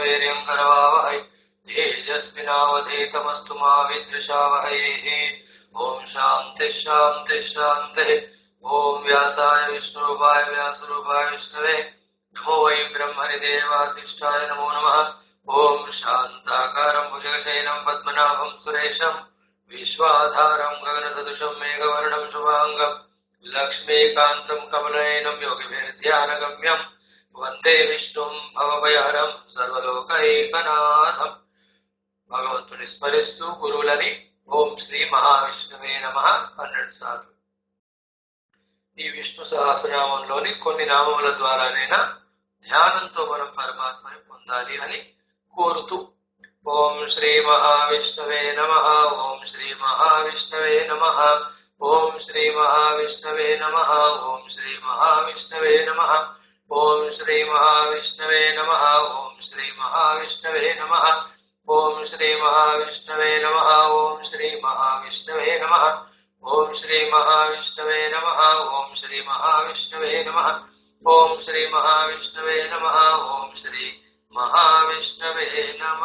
वीर्यं करवावहै तेजस्विनावधीतमस्तु मा विद्विषावहै ॐ शान्तिः शान्तिः शान्तिः ॐ व्यासाय विष्णुरूपाय व्यासरूपाय विष्णवे नमो वै ब्रह्मनिदेवासिष्ठाय नमो नमः ॐ शान्ताकारं भुजगशयनं पद्मनाभं सुरेशं विश्वाधारं गगनसदृशं मेघवर्णं शुभाङ्गम् लक्ष्मीकान्तं कमलयनं योगिभिर्ध्यानगम्यं వందే విష్ణుం భవభయహరం సర్వలోకైకనాథం భగవంతుని స్మరిస్తూ గురువులని ఓం శ్రీ మహావిష్ణువే నమ పన్నెండు సార్లు ఈ విష్ణు సహస్రనామంలోని కొన్ని నామముల ద్వారానైనా ధ్యానంతో మనం పరమాత్మని పొందాలి అని కోరుతూ ఓం శ్రీ మహావిష్ణవే నమ ఓం శ్రీ మహావిష్ణవే నమ ఓం శ్రీ మహావిష్ణవే నమ ఓం శ్రీ మహావిష్ణవే నమ ఓం శ్రీ మహావిష్ణవే నమ ఓం శ్రీ మహావిష్ణవే నమ ఓం శ్రీ మహావిష్ణవే నమ ఓం శ్రీ మహావిష్ణవే నమ ఓం శ్రీ మహావిష్ణవే నమ ఓం శ్రీ మహావిష్ణవే నమ ఓం శ్రీ మహావిష్ణవే నమ ఓం శ్రీ మహావిష్ణవే నమ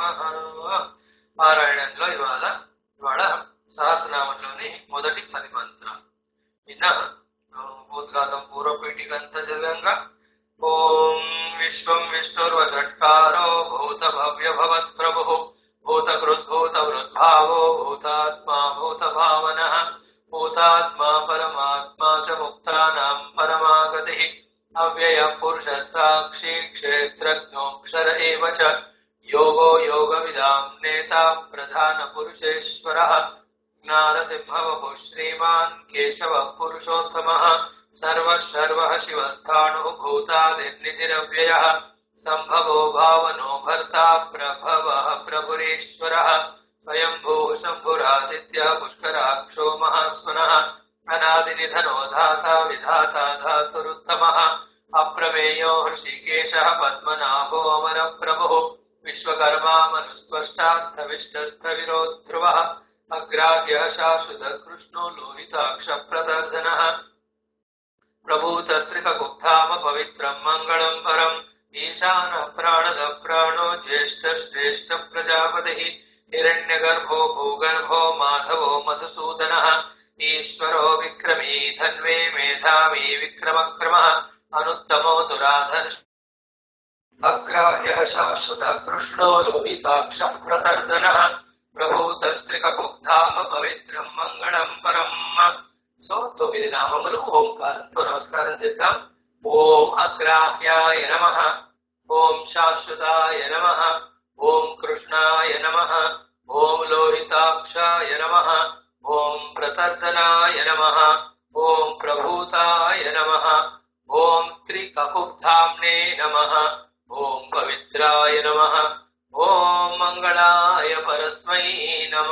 పారాయణంలో ఇవాళ ఇవాళ సహస్రనామంలోని మొదటి పది మంత్రాలు నిన్న భూతగాతం పూర్వపీఠికంతా చదివంగా ఓం విశ్వం విష్ణుర్వషట్కారో భూత భవ్య భవత్ ప్రభు భూతకృద్భూత వృద్భావో భూతాత్మా భూత భావన భూతాత్మా పరమాత్మా చ ముక్తానాం పరమాగతి అవ్యయ పురుష సాక్షి క్షేత్రజ్ఞోక్షర ఏవ చ యోగో యోగ విదాం నేత ప్రధాన పురుషేశ్వర జ్ఞానసింహవపు శ్రీమాన్ కేశవ పురుషోత్తమ సర్వ సర్వ శివస్థాణు భూతాదిర్నిధిరవ్యయ సంభవో భావనో భర్త ప్రభవ ప్రభురేశ్వర స్వయంభూ శంభురాదిత్య పుష్కరాక్షో మహాస్వన అనాదినిధనో ధాత విధాత ధాతురుత్తమ అప్రమేయో హృషికేశ పద్మనాభో అమర ప్రభు విశ్వకర్మా మనుస్పష్టాస్థవిష్టస్థవిరో ధ్రువ అగ్రాహ్య శాశ్వత కృష్ణో లోహితాక్ష ప్రదర్శన ప్రభూతస్త్రికగుప్తామ పవిత్రం మంగళం పరం ఈశాన ప్రాణద ప్రాణో జ్యేష్ఠ శ్రేష్ఠ ప్రజాపతి హిరణ్యగర్భో భూగర్భో మాధవో మధుసూదన ఈశ్వరో విక్రమీ ధన్వే మేధావీ విక్రమక్రమ అనుత్తమో దురాధర్ అగ్రాహ్య శాశ్వత కృష్ణో లోహితాక్ష ప్రతర్దన ప్రభూతస్త్రికగుప్తామ పవిత్రం మంగళం పరం సో తొమ్మిది నామములు ఓంకారంతో నమస్కారం చేద్దాం ఓం అగ్రాహ్యాయ నమ ఓం శాశ్వతాయ నమ ఓం కృష్ణాయ నమ ఓం లోహితాక్షాయ నమ ఓం ప్రతర్దనాయ నమ ఓం ప్రభూతాయ నమ ఓం త్రికకుబ్ధామ్నే నమ ఓం పవిత్రాయ నమ ఓం మంగళాయ పరస్మై నమ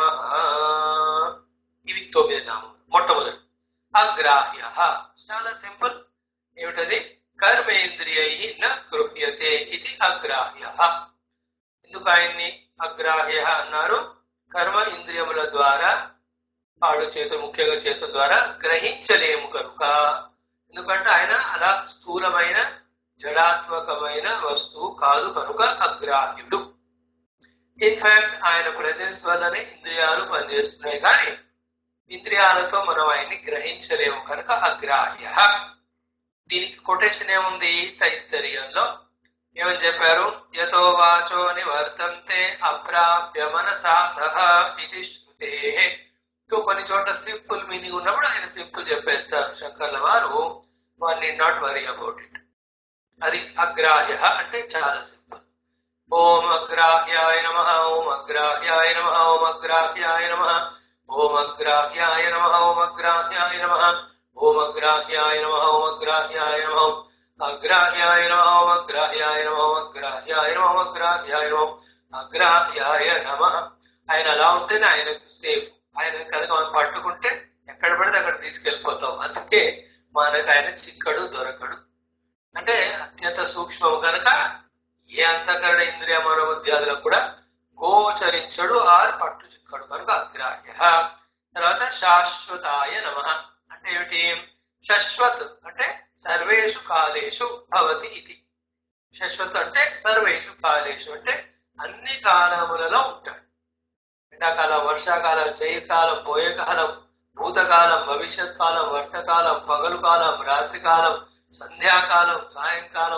ఇవి తొమ్మిది నామములు మొట్టమొదటి అగ్రాహ్య చాలా సింపుల్ ఏమిటది కర్మేంద్రియై న గృహ్యతే ఇది అగ్రాహ్య ఎందుకు ఆయన్ని అగ్రాహ్య అన్నారు కర్మ ఇంద్రియముల ద్వారా కాళ్ళు చేతులు ముఖ్యంగా చేతుల ద్వారా గ్రహించలేము కనుక ఎందుకంటే ఆయన అలా స్థూలమైన జడాత్మకమైన వస్తువు కాదు కనుక అగ్రాహ్యుడు ఇన్ఫాక్ట్ ఆయన ప్రజెన్స్ వల్లనే ఇంద్రియాలు పనిచేస్తున్నాయి కానీ ఇంద్రియాలతో మనం ఆయన్ని గ్రహించలేము కనుక అగ్రాహ్య దీనికి కొటేషన్ ఏముంది తైత్తరీయంలో ఏమని చెప్పారు యతో వాచో నివర్తంతే అప్రాప్య మనసా సహ ఇది శృతే సో కొన్ని చోట్ల సింపుల్ మీనింగ్ ఉన్నప్పుడు ఆయన సింపుల్ చెప్పేస్తారు శంకర్ల వారు one need not worry about it అది అగ్రాహ్య అంటే చాలా సింపుల్ ఓం అగ్రాహ్యాయ నమ ఓం అగ్రాహ్యాయ నమ ఓం అగ్రాహ్యాయ నమ ఓం అగ్రాహ్యాయ నమ ఓం అగ్రాహ్యాయ నమ ఓం అగ్రాహ్యాయ నమ ఓం అగ్రాహ్యాయ నమ అగ్రాహ్యాయ నమ ఓం అగ్రాహ్యాయ నమ ఓం అగ్రాహ్యాయ నమ ఓం అగ్రాహ్యాయ నమ అగ్రాహ్యాయ నమ ఆయన అలా ఉంటేనే ఆయనకు సేఫ్ ఆయన కనుక మనం పట్టుకుంటే ఎక్కడ పడితే అక్కడ తీసుకెళ్ళిపోతాం అందుకే మనకు ఆయన చిక్కడు దొరకడు అంటే అత్యంత సూక్ష్మం కనుక ఏ అంతకరణ ఇంద్రియ మనోబుద్ధ్యాదులకు కూడా గోచరించడు ఆర్ పట్టు చిక్కడు కనుక అగ్రాహ్య తర్వాత శాశ్వతాయ నమ అంటే ఏమిటి శశ్వత్ అంటే సర్వేషు కాలేషు భవతి ఇది శశ్వత్ అంటే సర్వేషు కాలేషు అంటే అన్ని కాలములలో ఉంటాడు ఎండాకాలం వర్షాకాలం జయకాలం పోయే కాలం భూతకాలం భవిష్యత్ కాలం వర్తకాలం పగలు కాలం రాత్రి కాలం సంధ్యాకాలం సాయంకాలం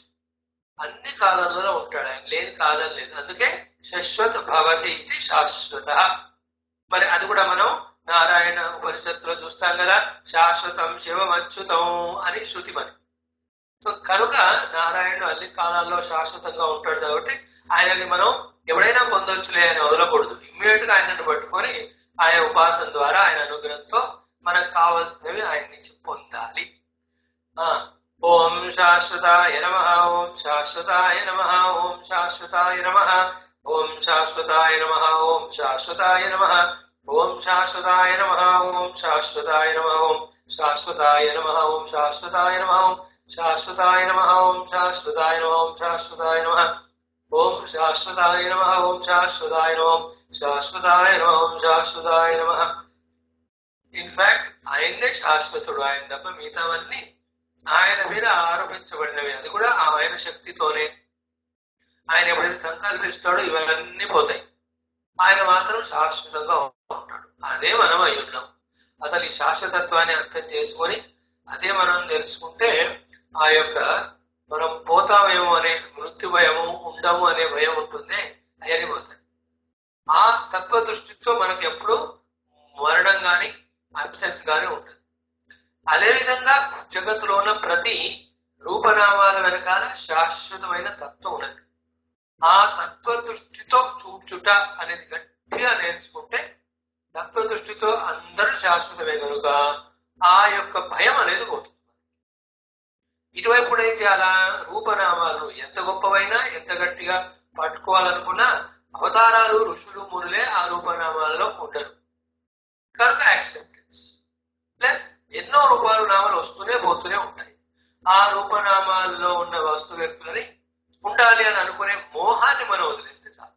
అన్ని కాలంలో ఉంటాడు ఆయన లేని కాలం లేదు అందుకే శాశ్వత భవతి ఇది శాశ్వత మరి అది కూడా మనం నారాయణ ఉపనిషత్తులో చూస్తాం కదా శాశ్వతం శివం అచ్యుతం అని శృతి మరి సో కనుక నారాయణుడు అన్ని కాలాల్లో శాశ్వతంగా ఉంటాడు కాబట్టి ఆయనని మనం ఎవడైనా పొందొచ్చులే అని వదలకూడదు ఇమ్మీడియట్ గా ఆయనను పట్టుకొని ఆయన ఉపాసన ద్వారా ఆయన అనుగ్రహంతో మనకు కావాల్సినవి ఆయన నుంచి పొందాలి ఆ ఓం శాశ్వతాయ నమ ఓం శాశ్వతాయ నమ ఓం శాశ్వతాయ నమ ఓం శాశ్వతాయ నమ ఓం శాశ్వతాయ నమ ఓం శాశ్వతాయ నమ ఓం శాశ్వతాయ నమ ఓం శాశ్వతాయ నమ ఓం శాశ్వతాయ నమ ఓం శాశ్వతాయ నమ ఓం శాశ్వతాయ నమ ఓం శాశ్వతాయ నమ ఓం శాశ్వతాయ నమ ఓం శాశ్వతాయ నమ ఓం శాశ్వతాయ నమ ఓం శాశ్వతాయ నమ ఇన్ఫాక్ట్ ఆయన్నే శాశ్వతుడు ఆయన తప్ప మిగతావన్నీ ఆయన మీద ఆరోపించబడినవి అది కూడా ఆయన శక్తితోనే ఆయన ఎప్పుడైతే సంకల్పిస్తాడో ఇవన్నీ పోతాయి ఆయన మాత్రం శాశ్వతంగా ఉంటాడు అదే మనం అయి ఉన్నాం అసలు ఈ శాశ్వతత్వాన్ని అర్థం చేసుకొని అదే మనం తెలుసుకుంటే ఆ యొక్క మనం పోతామేమో అనే మృత్యు భయము ఉండము అనే భయం ఉంటుందే అవన్నీ పోతాయి ఆ తత్వ దృష్టితో మనకు ఎప్పుడు మరణం గాని అబ్సెన్స్ గాని ఉంటుంది అదేవిధంగా జగత్తులో ఉన్న ప్రతి రూపనామాల వెనకాల శాశ్వతమైన తత్వం ఉన్నది ఆ తత్వ దృష్టితో చూచుట అనేది గట్టిగా నేర్చుకుంటే తత్వ దృష్టితో అందరూ శాశ్వతమే కనుక ఆ యొక్క భయం అనేది పోతుంది ఇటువైపు ఏం చేయాలా రూపనామాలు ఎంత గొప్పవైనా ఎంత గట్టిగా పట్టుకోవాలనుకున్నా అవతారాలు ఋషులు మునులే ఆ రూపనామాలలో ఉండరు కనుక యాక్సెప్టెన్స్ ప్లస్ ఎన్నో రూపాలు నామాలు వస్తూనే పోతూనే ఉంటాయి ఆ రూపనామాల్లో ఉన్న వస్తు వ్యక్తులని ఉండాలి అని అనుకునే మోహాన్ని మనం వదిలేస్తే చాలు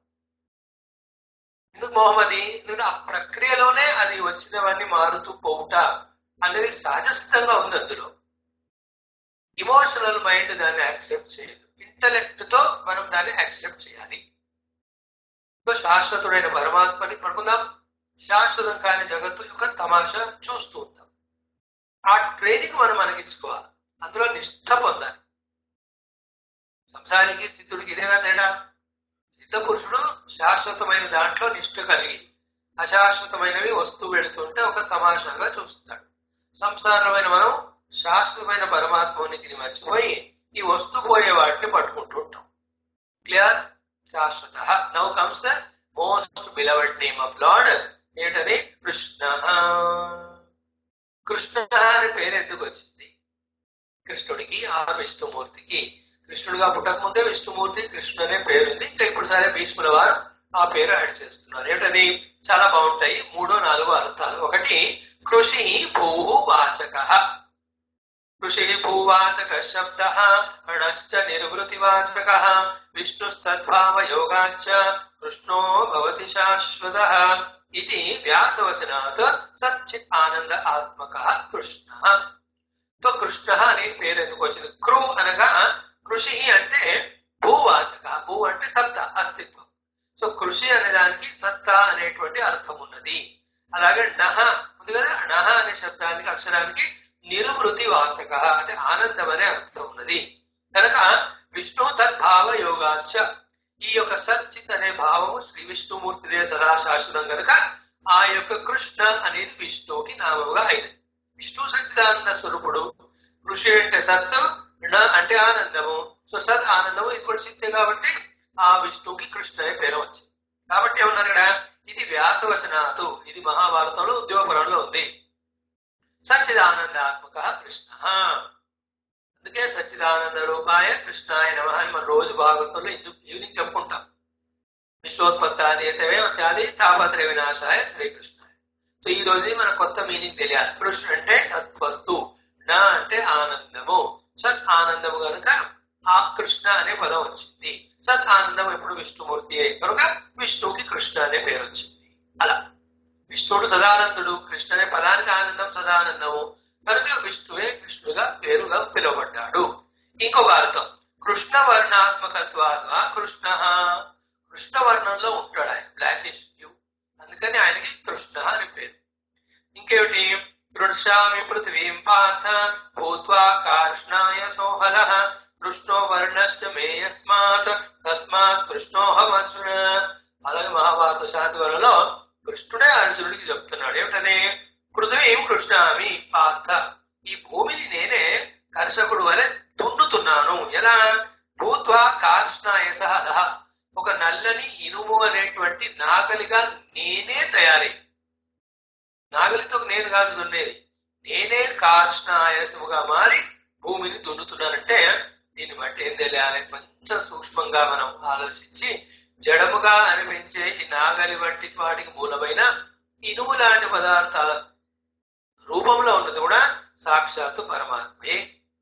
ఎందుకు మోహం అది ఎందుకంటే ఆ ప్రక్రియలోనే అది వచ్చినవన్నీ మారుతూ పోవుట అనేది సహజస్థంగా ఉంది అందులో ఇమోషనల్ మైండ్ దాన్ని యాక్సెప్ట్ చేయదు ఇంటలెక్ట్ తో మనం దాన్ని యాక్సెప్ట్ చేయాలి సో శాశ్వతుడైన పరమాత్మని పడుకుందాం శాశ్వతం కాని జగత్తు యొక్క తమాషా చూస్తూ ఉంటాం ఆ ట్రైనింగ్ మనం మనకిచ్చుకోవాలి అందులో నిష్ఠ పొందాలి సంసారికి స్థితుడికి ఇదేగా తేడా సిద్ధ పురుషుడు శాశ్వతమైన దాంట్లో నిష్ఠ కలిగి అశాశ్వతమైనవి వస్తూ వెళుతుంటే ఒక తమాషాగా చూస్తాడు సంసారమైన మనం శాశ్వతమైన పరమాత్మనికి మర్చిపోయి ఈ వస్తు పోయే వాటిని పట్టుకుంటూ ఉంటాం క్లియర్ శాశ్వత now comes most beloved name of lord ఏంటది కృష్ణ కృష్ణ అనే పేరు ఎందుకు వచ్చింది కృష్ణుడికి ఆ విష్ణుమూర్తికి కృష్ణుడిగా పుట్టక ముందే విష్ణుమూర్తి కృష్ణుడు అనే పేరు ఉంది ఇంకా ఇప్పుడు సరే భీష్ముల వారు ఆ పేరు యాడ్ చేస్తున్నారు ఏమిటది చాలా బాగుంటాయి మూడో నాలుగో అర్థాలు ఒకటి కృషి భూ వాచక కృషి భూవాచక శబ్ద అణశ్చ నిర్వృతివాచక విష్ణుస్తద్భావ యోగాచ కృష్ణో భవతి శాశ్వత ఇది వ్యాసవచనాత్ సచ్చిత్ ఆనంద ఆత్మక కృష్ణ తో కృష్ణ అనే పేరు ఎందుకు వచ్చింది క్రూ అనగా కృషి అంటే భూవాచక భూ అంటే సత్తా అస్తిత్వం సో కృషి అనే దానికి సత్తా అనేటువంటి అర్థం ఉన్నది అలాగే నహ ఉంది కదా నహ అనే శబ్దానికి అక్షరానికి నిరువృతి వాచక అంటే ఆనందం అనే అర్థం ఉన్నది కనుక విష్ణు తద్భావ యోగాచ ఈ యొక్క సచ్చిత్ అనే భావము శ్రీ విష్ణుమూర్తిదే సదా శాశ్వతం కనుక ఆ యొక్క కృష్ణ అనేది విష్ణువుకి నామముగా అయినది విష్ణు సచ్చిదానంద స్వరూపుడు కృషి అంటే సత్ ణ అంటే ఆనందము సో సత్ ఆనందము ఇది కూడా చిత్తే కాబట్టి ఆ విష్ణువుకి కృష్ణ అనే పేరు వచ్చింది కాబట్టి ఏమన్నారు ఇక్కడ ఇది వ్యాసవచనాతు ఇది మహాభారతంలో ఉద్యోగపురంలో ఉంది సచ్చిదానందాత్మక కృష్ణ అందుకే సచ్చిదానంద రూపాయ కృష్ణాయ నమ అని మనం రోజు భాగవతంలో ఇందుకు ఈవినింగ్ చెప్పుకుంటాం విశ్వోత్పత్తాది అయితే అత్యాది తాపత్ర వినాశాయ శ్రీకృష్ణ సో ఈ రోజు మన కొత్త మీనింగ్ తెలియాలి కృష్ణ అంటే సత్వస్తు నా అంటే ఆనందము సత్ ఆనందము కనుక ఆ కృష్ణ అనే పదం వచ్చింది సత్ ఆనందం ఎప్పుడు విష్ణుమూర్తి అయి కనుక విష్ణువుకి కృష్ణ అనే పేరు వచ్చింది అలా విష్ణువుడు సదానందుడు కృష్ణ అనే పదానికి ఆనందం సదానందము కనుక విష్ణువే కృష్ణుగా పేరుగా పిలువబడ్డాడు ఇంకొక అర్థం కృష్ణ వర్ణాత్మకత్వాద్వా కృష్ణ కృష్ణవర్ణంలో ఉంటాడు ఆయన బ్లాకిష్ బ్లూ అందుకని ఆయనకి కృష్ణ అని పేరు ఇంకేమిటి కృష్ణామి పృథివీం పార్థ భూత్వా కార్ష్ణాయ సోహల కృష్ణో వర్ణశ్చ మే యస్మాత్ తస్మాత్ కృష్ణోహం అర్జున అలాగే మహాభారత శాంతివరంలో కృష్ణుడే అర్జునుడికి చెప్తున్నాడు ఏమిటని పృథివీం కృష్ణామి పార్థ ఈ భూమిని నేనే కర్షకుడు వలె దున్నుతున్నాను ఎలా భూత్వా కార్ష్ణాయ సహ ఒక నల్లని ఇనుము అనేటువంటి నాగలిగా నేనే తయారై నాగలితో నేను కాదు దున్నేది నేనే కార్ష్ణాయసముగా మారి భూమిని దున్నుతున్నానంటే దీన్ని బట్టి ఏం తెలియాలి కొంచెం సూక్ష్మంగా మనం ఆలోచించి జడముగా అనిపించే ఈ నాగలి వంటి వాటికి మూలమైన ఇనుము లాంటి పదార్థాల రూపంలో ఉన్నది కూడా సాక్షాత్తు పరమాత్మే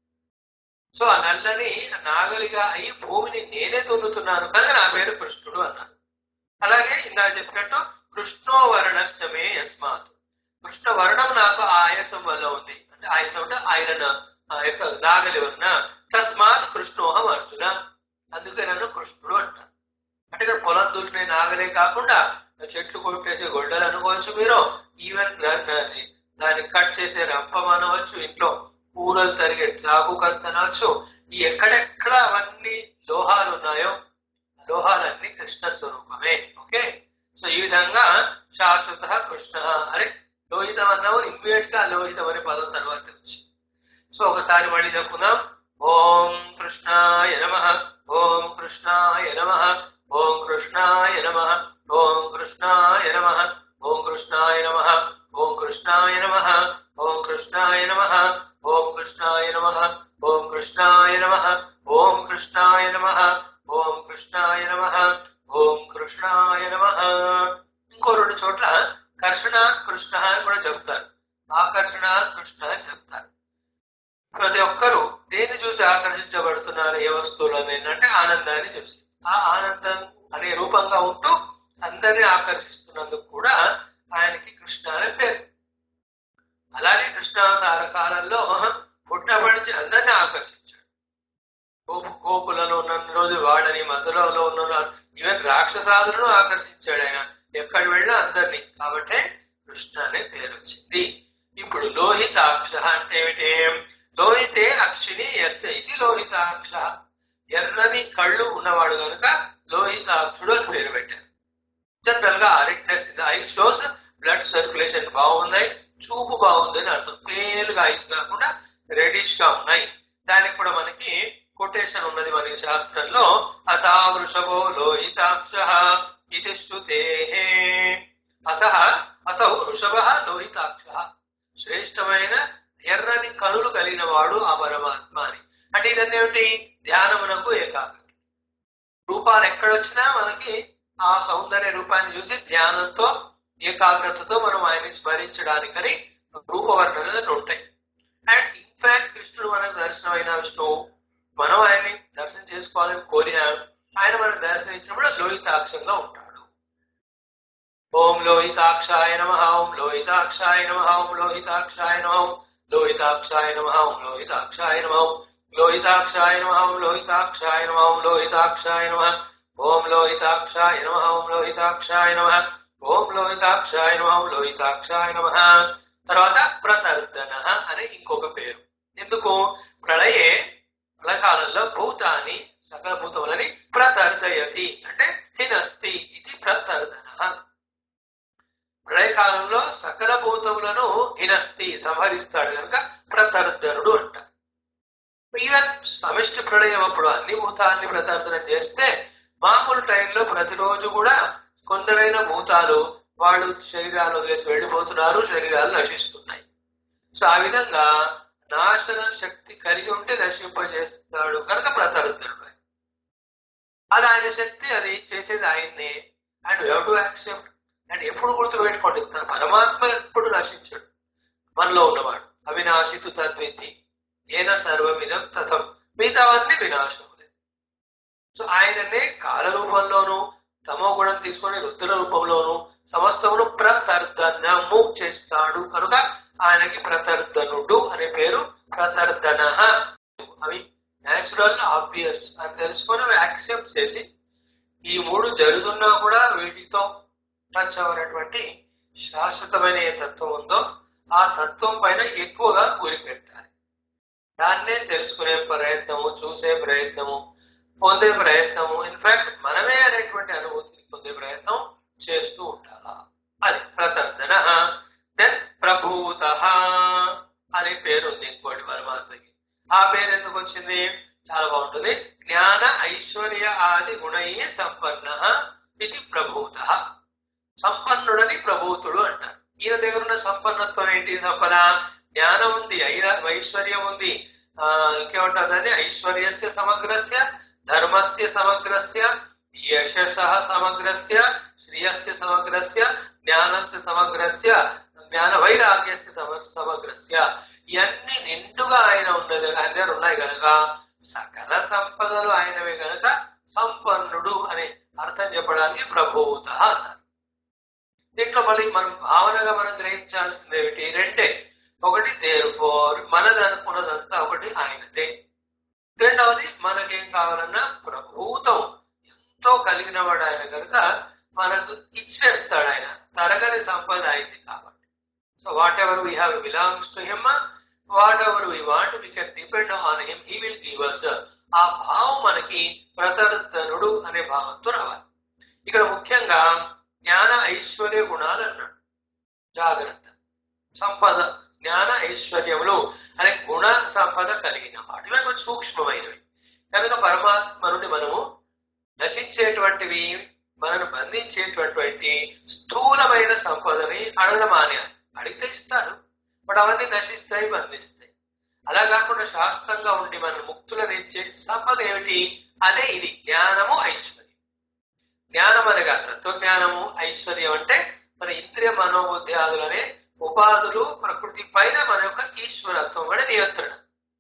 సో ఆ నల్లని నాగలిగా అయి భూమిని నేనే దున్నుతున్నాను కనుక నా పేరు కృష్ణుడు అన్నాను అలాగే ఇందాక చెప్పినట్టు కృష్ణో వర్ణష్టమే యస్మాత్ కృష్ణ వర్ణం నాకు ఆయాసం వల్ల ఉంది అంటే ఆయాసం అంటే ఆయన ఆ యొక్క నాగలి వలన తస్మాత్ కృష్ణోహం అర్జున అందుకే నన్ను కృష్ణుడు అంటారు అంటే ఇక్కడ పొలం దున్నే నాగలే కాకుండా చెట్లు కొట్టేసే గొడ్డలు అనుకోవచ్చు మీరు ఈవెన్ దాన్ని కట్ చేసే రంపం అనవచ్చు ఇంట్లో కూరలు తరిగే చాకు కత్త అనవచ్చు ఈ ఎక్కడెక్కడ అవన్నీ లోహాలు ఉన్నాయో లోహాలన్నీ కృష్ణ స్వరూపమే ఓకే సో ఈ విధంగా శాశ్వత కృష్ణ అరే లోహితం అన్నాము ఇమ్మీడియట్ గా లోహితం అనే పదం తర్వాత వచ్చింది సో ఒకసారి మళ్ళీ చెప్పుకుందాం ఓం కృష్ణాయ నమ ఓం కృష్ణాయ నమ ఓం కృష్ణాయ నమ ఓం కృష్ణాయ నమ ఓం కృష్ణాయ నమ ఓం కృష్ణాయ నమ ఓం కృష్ణాయ నమ ఓం కృష్ణాయ నమ ఓం కృష్ణాయ నమ ఓం కృష్ణాయ నమ ఓం కృష్ణాయ నమ ఓం కృష్ణాయ నమ ఇంకో రెండు చోట్ల కర్షణ కృష్ణ అని కూడా చెప్తారు ఆకర్షణ కృష్ణ అని చెప్తారు ప్రతి ఒక్కరూ దేన్ని చూసి ఆకర్షించబడుతున్నారు ఏ వస్తువులను ఏంటంటే ఆనందాన్ని చూసి ఆ ఆనందం అనే రూపంగా ఉంటూ అందరినీ ఆకర్షిస్తున్నందుకు కూడా ఆయనకి కృష్ణ అనే పేరు అలాగే కృష్ణావతార కాలంలో పుట్టినప్పటి నుంచి అందరినీ ఆకర్షించాడు గోపు గోపులలో ఉన్న రోజు వాళ్ళని మధురలో ఉన్న ఈవెన్ రాక్షసాదులను ఆకర్షించాడు ఆయన ఎక్కడ వెళ్ళినా అందరినీ కాబట్టే కృష్ణ అనే పేరు వచ్చింది ఇప్పుడు లోహితాక్ష అంటే ఏమిటి లోహితే అక్షిని ఎస్ ఇది లోహితాక్ష ఎర్రని కళ్ళు ఉన్నవాడు కనుక లోహితాక్షుడు అని పేరు పెట్టారు జనరల్ గా అరిట్నెస్ ఐస్ షోస్ బ్లడ్ సర్క్యులేషన్ బాగుంది చూపు బాగుంది అని అర్థం ప్లేన్ గా ఐస్ కాకుండా రెడిష్ గా ఉన్నాయి దానికి కూడా మనకి కొటేషన్ ఉన్నది మనకి శాస్త్రంలో అసా వృషభో లోహితాక్ష ఇది శ్రుతే అసహ అసౌ వృషభ లోహితాక్ష శ్రేష్టమైన ఎర్రని కనులు కలిగిన వాడు ఆ పరమాత్మ అని అంటే ఇదన్నీ ఏమిటి ధ్యానమునకు ఏకాగ్రత రూపాలు ఎక్కడొచ్చినా మనకి ఆ సౌందర్య రూపాన్ని చూసి ధ్యానంతో ఏకాగ్రతతో మనం ఆయన్ని స్మరించడానికని రూపవర్ణనలు ఉంటాయి అండ్ ఇన్ఫాక్ట్ కృష్ణుడు మనకు దర్శనమైన విష్ణువు మనం ఆయన్ని దర్శనం చేసుకోవాలని కోరిన ఆయన మనకు దర్శనం ఇచ్చినప్పుడు లోహితాక్షంగా ఉంటాడు ఓం లోహితాక్షాయ నమ ఓం లోహితాక్షాయ నమ ఓం లోహితాక్షాయ నమ ఓం లోహితాక్షాయ నమ ఓం లోహితాక్షాయ నమ ఓం లోహితాక్షాయ నమ ఓం లోహితాక్షాయ నమ ఓం లోహితాక్షాయ నమ ఓం లోహితాక్షాయ నమ ఓం లోహితాక్షాయ నమ ఓం లోహితాక్షాయ నమ ఓం లోహితాక్షాయ నమ తర్వాత ప్రతర్దన అనే ఇంకొక పేరు ఎందుకు ప్రళయే ప్రళయకాలంలో భూతాన్ని సకల భూతములని ప్రతర్దయతి అంటే హినస్తి ఇది ప్రతర్దన ప్రళయకాలంలో సకల భూతములను హినస్తి సంహరిస్తాడు కనుక ప్రతర్దనుడు అంట ఈవెన్ సమిష్టి ప్రళయం అప్పుడు అన్ని భూతాన్ని ప్రతర్దనం చేస్తే మామూలు టైంలో ప్రతిరోజు కూడా కొందరైన భూతాలు వాళ్ళు శరీరాలు వదిలేసి వెళ్ళిపోతున్నారు శరీరాలు నశిస్తున్నాయి సో ఆ విధంగా నాశన శక్తి కలిగి ఉంటే నశింపజేస్తాడు కనుక ప్రతరుద్రుడు అది ఆయన శక్తి అది చేసేది ఆయన్నే and have to accept and ఎప్పుడు గుర్తుపెట్టుకోండి తన పరమాత్మ ఎప్పుడు నశించాడు మనలో ఉన్నవాడు అవినాశితు తద్వితి ఏన సర్వమిదం తథం మిగతావన్నీ వినాశములే సో ఆయననే కాల రూపంలోనూ తమో గుణం తీసుకొని రుద్ర రూపంలోను సమస్తమును ప్రతర్దనము చేస్తాడు కనుక ఆయనకి ప్రతర్దనుడు అనే పేరు ప్రతర్దన అవి నేచురల్ ఆబ్వియస్ అని తెలుసుకొని అవి యాక్సెప్ట్ చేసి ఈ మూడు జరుగుతున్నా కూడా వీటితో టచ్ అవ్వనటువంటి శాశ్వతమైన ఏ తత్వం ఉందో ఆ తత్వం పైన ఎక్కువగా గురి పెట్టాలి దాన్నే తెలుసుకునే ప్రయత్నము చూసే ప్రయత్నము పొందే ప్రయత్నము ఇన్ఫాక్ట్ మనమే అనేటువంటి అనుభూతిని పొందే ప్రయత్నం చేస్తూ ఉండాలా అది ప్రతర్దన దెన్ ప్రభూత అనే పేరు ఉంది ఇంకోటి పరమాత్మకి ఆ పేరు ఎందుకు వచ్చింది చాలా బాగుంటుంది జ్ఞాన ఐశ్వర్య ఆది గుణై సంపన్న ఇది ప్రభూత సంపన్నుడని ప్రభూతుడు అంటారు ఈయన దగ్గర ఉన్న సంపన్నత్వం ఏంటి సంపద జ్ఞానం ఉంది ఐర ఐశ్వర్యం ఉంది ఆ ఇంకేమంటారు దాన్ని ఐశ్వర్యస్య సమగ్రస్య ధర్మస్య సమగ్రస్య యశస సమగ్రస్య శ్రియస్య సమగ్రస్య జ్ఞానస్య సమగ్రస్య జ్ఞాన వైరాగ్యస్య సమ సమగ్రస్య ఇవన్నీ నిండుగా ఆయన ఉన్నది ఆయన దగ్గర ఉన్నాయి కనుక సకల సంపదలు ఆయనవే గనక సంపన్నుడు అనే అర్థం చెప్పడానికి ప్రభూత అన్నారు దీంట్లో మళ్ళీ మనం భావనగా మనం గ్రహించాల్సింది ఏమిటి రెండే ఒకటి దేర్ ఫోర్ మనది అనుకున్నదంతా ఒకటి ఆయనదే రెండవది మనకేం కావాలన్నా ప్రభూతం ఎంతో కలిగిన వాడు ఆయన కనుక మనకు ఇచ్చేస్తాడు ఆయన తరగని సంపద అయింది కాబట్టి so whatever we have belongs to him whatever we want we can depend on him he will give us ఆ భావం మనకి ప్రతర్ధనుడు అనే భావంతో రావాలి ఇక్కడ ముఖ్యంగా జ్ఞాన ఐశ్వర్య గుణాలు అన్నాడు జాగ్రత్త సంపద జ్ఞాన ఐశ్వర్యములు అనే గుణ సంపద కలిగిన వాడు ఇవి కొంచెం సూక్ష్మమైనవి కనుక పరమాత్మ నుండి మనము నశించేటువంటివి మనను బంధించేటటువంటి స్థూలమైన సంపదని అడగడం మానేయాలి అడిగితే ఇస్తాడు బట్ అవన్నీ నశిస్తాయి బంధిస్తాయి అలా కాకుండా శాస్త్రంగా ఉండి మన ముక్తులనిచ్చే సంపద ఏమిటి అదే ఇది జ్ఞానము ఐశ్వర్యం జ్ఞానం అనగా తత్వజ్ఞానము ఐశ్వర్యం అంటే మన ఇంద్రియ మనోబుద్ధ్యాదులనే ఉపాధులు ప్రకృతి పైన మన యొక్క ఈశ్వరత్వం కూడా నియంత్రణ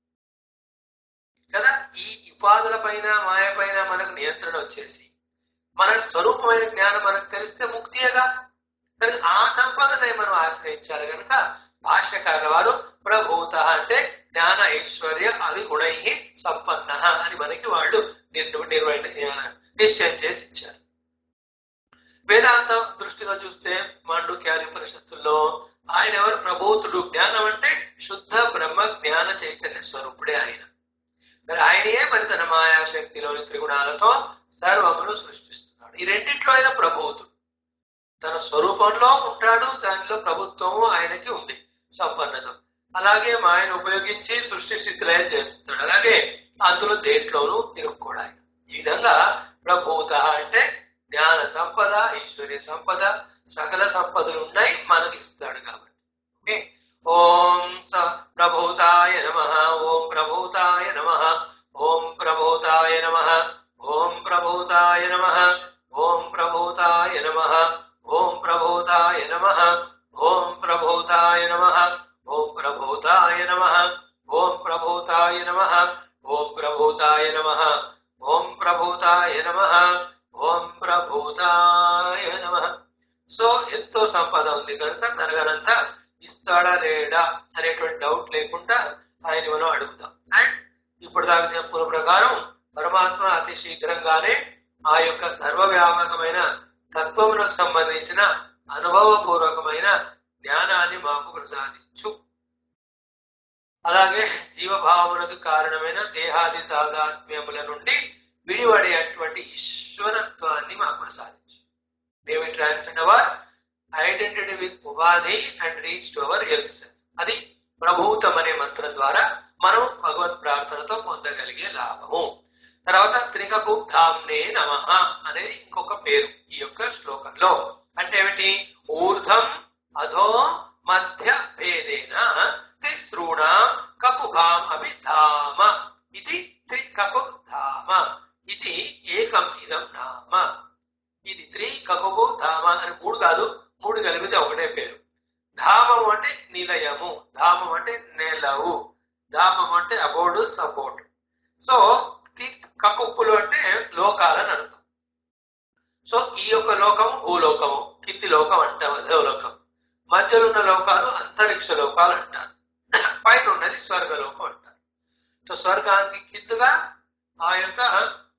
కదా ఈ ఉపాధుల పైన మాయ పైన మనకు నియంత్రణ వచ్చేసి మన స్వరూపమైన జ్ఞానం మనకు తెలిస్తే ముక్తియగా కనుక ఆ సంపదనే మనం ఆశ్రయించాలి కనుక భాష్యకారుల వారు ప్రభూత అంటే జ్ఞాన ఐశ్వర్య అది గుణై సంపన్న అని మనకి వాళ్ళు నిర్వ నిర్వహణ నిశ్చయం చేసి ఇచ్చారు వేదాంత దృష్టిలో చూస్తే మాండుక్యాది పరిషత్తుల్లో ఆయన ఎవరు ప్రభూతుడు జ్ఞానం అంటే శుద్ధ బ్రహ్మ జ్ఞాన చైతన్య స్వరూపుడే ఆయన మరి ఆయనయే మరి తన మాయాశక్తిలోని త్రిగుణాలతో సర్వమును సృష్టిస్తున్నాడు ఈ రెండిట్లో ఆయన ప్రభూతుడు తన స్వరూపంలో ఉంటాడు దానిలో ప్రభుత్వము ఆయనకి ఉంది సంపన్నత అలాగే మాయను ఉపయోగించి సృష్టి స్థితిలయం చేస్తున్నాడు అలాగే అందులో దేంట్లోనూ ఇరుక్కోడు ఆయన ఈ విధంగా ప్రభూత అంటే జ్ఞాన సంపద ఐశ్వర్య సంపద సకల సంపదలు ఉన్నాయి మనకి ఇస్తాడు కాబట్టి ఓకే ఓం స ప్రభూతాయ నమ ఓం ప్రభూతాయ నమ ఓం ప్రభూతాయ నమ ఓం ప్రభూతాయ నమ ఓం ప్రభూతాయ నమ ఓం ప్రభూతాయ నమ ఓం ప్రభూతాయ నమ ఓం ప్రభూతాయ నమ ఓం ప్రభూతాయ నమ ఓం ప్రభూతాయ నమ ఓం ప్రభూతాయ నమ ఓం ప్రభూతాయ నమ సో ఎంతో సంపద ఉంది కనుక తరగనంతా ఇస్తాడా లేడా అనేటువంటి డౌట్ లేకుండా ఆయన మనం అడుగుతాం అండ్ ఇప్పుడు దాకా చెప్పుల ప్రకారం పరమాత్మ అతి శీఘ్రంగానే ఆ యొక్క సర్వవ్యాపకమైన తత్వములకు సంబంధించిన అనుభవపూర్వకమైన జ్ఞానాన్ని మాకు ప్రసాదించు అలాగే జీవభావములకు కారణమైన దేహాది తాదాత్మ్యముల నుండి విడివడేటువంటి ఈశ్వరత్వాన్ని మాకు ప్రసాదించు మేము ట్రాన్సెండ్ అవర్ ఐడెంటిటీ విత్ ఉపాధి and reach to our else అది ప్రభూతం అనే మంత్రం ద్వారా మనం భగవత్ ప్రార్థనతో పొందగలిగే లాభము తర్వాత త్రికపు ధామ్నే నమ అనేది ఇంకొక పేరు ఈ యొక్క శ్లోకంలో అంటే ఏమిటి ఊర్ధం అధో మధ్య భేదేన త్రిశ్రూణ కకుభాం అభి ధామ ఇది త్రికపు ధామ ఇది ఏకం ఇదం నామ ఇది త్రి కకుబు ధామ అని మూడు కాదు మూడు కలిపితే ఒకటే పేరు ధామం అంటే నిలయము ధామం అంటే నెలవు ధామం అంటే అబోర్డు సపోర్ట్ సో కకుప్పులు అంటే లోకాలని అర్థం సో ఈ యొక్క లోకము భూలోకము కింది లోకం అంటాం దేవలోకం మధ్యలో ఉన్న లోకాలు అంతరిక్ష లోకాలు అంటారు పైన ఉన్నది స్వర్గలోకం అంటారు సో స్వర్గానికి కిందుగా ఆ యొక్క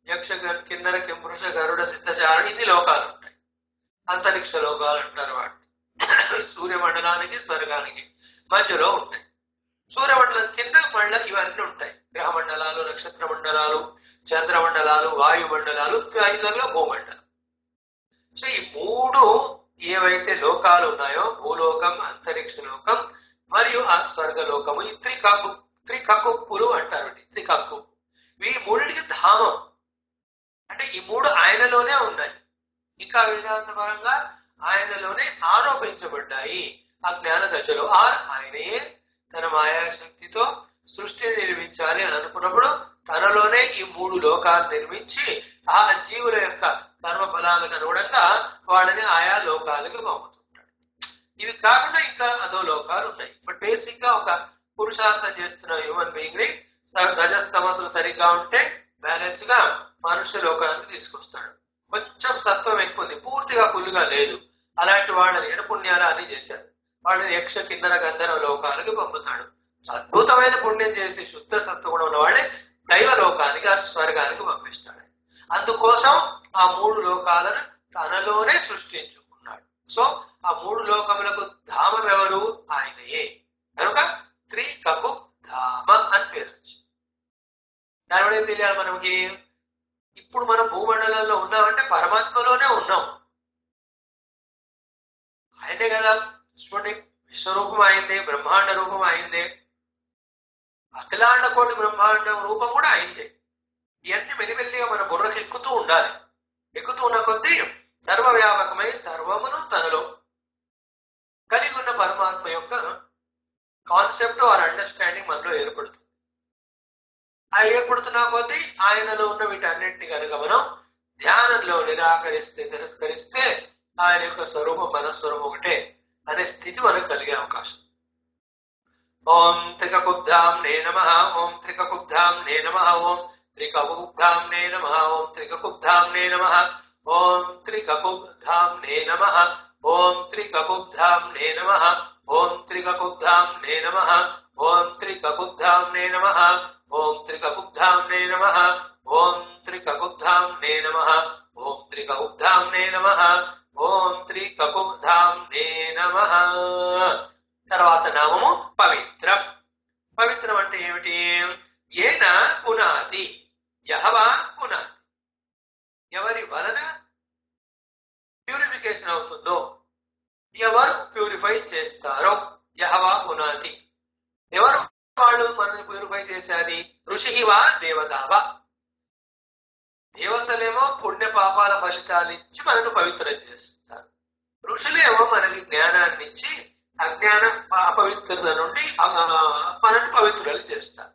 యక్ష గ- కిన్నర కింపురుష గరుడ సిద్ధచారణ ఇన్ని లోకాలు ఉంటాయి అంతరిక్ష లోకాలు అంటారు వాటిని సూర్యమండలానికి స్వర్గానికి మధ్యలో ఉంటాయి సూర్యమండలం కింద మళ్ళీ ఇవన్నీ ఉంటాయి గ్రహ మండలాలు నక్షత్ర మండలాలు చంద్రమండలాలు వాయుమండలాలు ఫైనల్గా భూమండలం సో ఈ మూడు ఏవైతే లోకాలు ఉన్నాయో భూలోకం అంతరిక్ష లోకం మరియు ఆ స్వర్గలోకము ఈ త్రికక్కు త్రికక్కుప్పులు అంటారు వీటిని, త్రికక్కు ఈ మూడిటికి ధామం అంటే ఈ మూడు ఆయనలోనే ఉన్నాయి ఇంకా వేదాంత పరంగా ఆయనలోనే ఆరోపించబడ్డాయి ఆ జ్ఞాన దశలో ఆ ఆయనే తన మాయాశక్తితో సృష్టిని నిర్మించాలి అని అనుకున్నప్పుడు తనలోనే ఈ మూడు లోకాలు నిర్మించి ఆ జీవుల యొక్క కర్మ ఫలాలకు అనుగుణంగా వాళ్ళని ఆయా లోకాలకు పంపుతుంటాడు ఇవి కాకుండా ఇంకా అదో లోకాలు ఉన్నాయి బట్ బేసిక్ గా ఒక పురుషార్థం చేస్తున్న హ్యూమన్ బీయింగ్ ని స- రజస్తమసులు సరిగ్గా ఉంటే బ్యాలెన్స్ గా మనుష్య లోకానికి తీసుకొస్తాడు కొంచెం సత్వం ఎక్కువ ఉంది పూర్తిగా ఫుల్గా లేదు అలాంటి వాళ్ళని ఎడపుణ్యాలు అని చేశారు వాళ్ళని యక్ష కిన్నర గంధర్వ లోకాలకి పంపుతాడు అద్భుతమైన పుణ్యం చేసి శుద్ధ సత్వగుణం ఉన్నవాడే దైవ లోకానికి ఆ స్వర్గానికి పంపిస్తాడు అందుకోసం ఆ మూడు లోకాలను తనలోనే సృష్టించుకున్నాడు సో ఆ మూడు లోకములకు ధామం ఎవరు ఆయనయే కనుక త్రికపు ధామ అని పేరు వచ్చింది దాని వల్ల ఏం తెలియాలి మనకి ఇప్పుడు మనం భూమండలంలో ఉన్నామంటే పరమాత్మలోనే ఉన్నాం ఆయనే కదా చూడండి విశ్వరూపం అయిందే బ్రహ్మాండ రూపం అయిందే అఖిలాండ కోటి బ్రహ్మాండ రూపం కూడా అయిందే ఇవన్నీ మెల్లిమెల్లిగా మన బుర్రకు ఎక్కుతూ ఉండాలి ఎక్కుతూ ఉన్న కొద్దీ సర్వవ్యాపకమై సర్వమును తనలో కలిగి ఉన్న పరమాత్మ యొక్క కాన్సెప్ట్ ఆర్ అండర్స్టాండింగ్ మనలో ఏర్పడుతుంది ఆ ఏర్పడుతున్న కొద్దీ ఆయనలో ఉన్న వీటన్నింటినీ కనుక మనం ధ్యానంలో నిరాకరిస్తే తిరస్కరిస్తే ఆయన యొక్క స్వరూపం మన స్వరూపం ఒకటే అనే స్థితి మనకు కలిగే అవకాశం ఓం త్రికకుబ్ధాం నే నమ ఓం త్రికకుబ్ధాం నే నమ ఓం త్రికకుబ్ధాం నే నమ ఓం త్రికకుబ్ధాం నే నమ ఓం త్రికకుబ్ధాం నే నమ ఓం త్రికకుబ్ధాం నే నమ ఓం త్రికకుబ్ధాం నే నమ ఓం త్రికకుబ్ధాం నే నమ ఓం త్రికకుబ్ధాం నే నమ ఓం త్రికకుబ్ధాం నే నమ ఓం త్రికకుబ్ధాం నే నమ ఓం త్రికకుబ్ధాం నే నమ తర్వాత నామము పవిత్రం పవిత్రం అంటే ఏమిటి ఏన పునాది యహవా పునాది ఎవరి వలన ప్యూరిఫికేషన్ అవుతుందో ఎవరు ప్యూరిఫై చేస్తారో యహవా పునాది ఎవరు వాళ్ళు మనల్ని ప్యూరిఫై చేసేది ఋషివా దేవతావా దేవతలేమో పుణ్య పాపాల ఫలితాలు ఇచ్చి మనకు పవిత్రం చేస్తారు ఋషులేమో మనకి జ్ఞానాన్ని ఇచ్చి అజ్ఞాన అపవిత్రత నుండి ఆ, మనల్ని పవిత్రులు చేస్తారు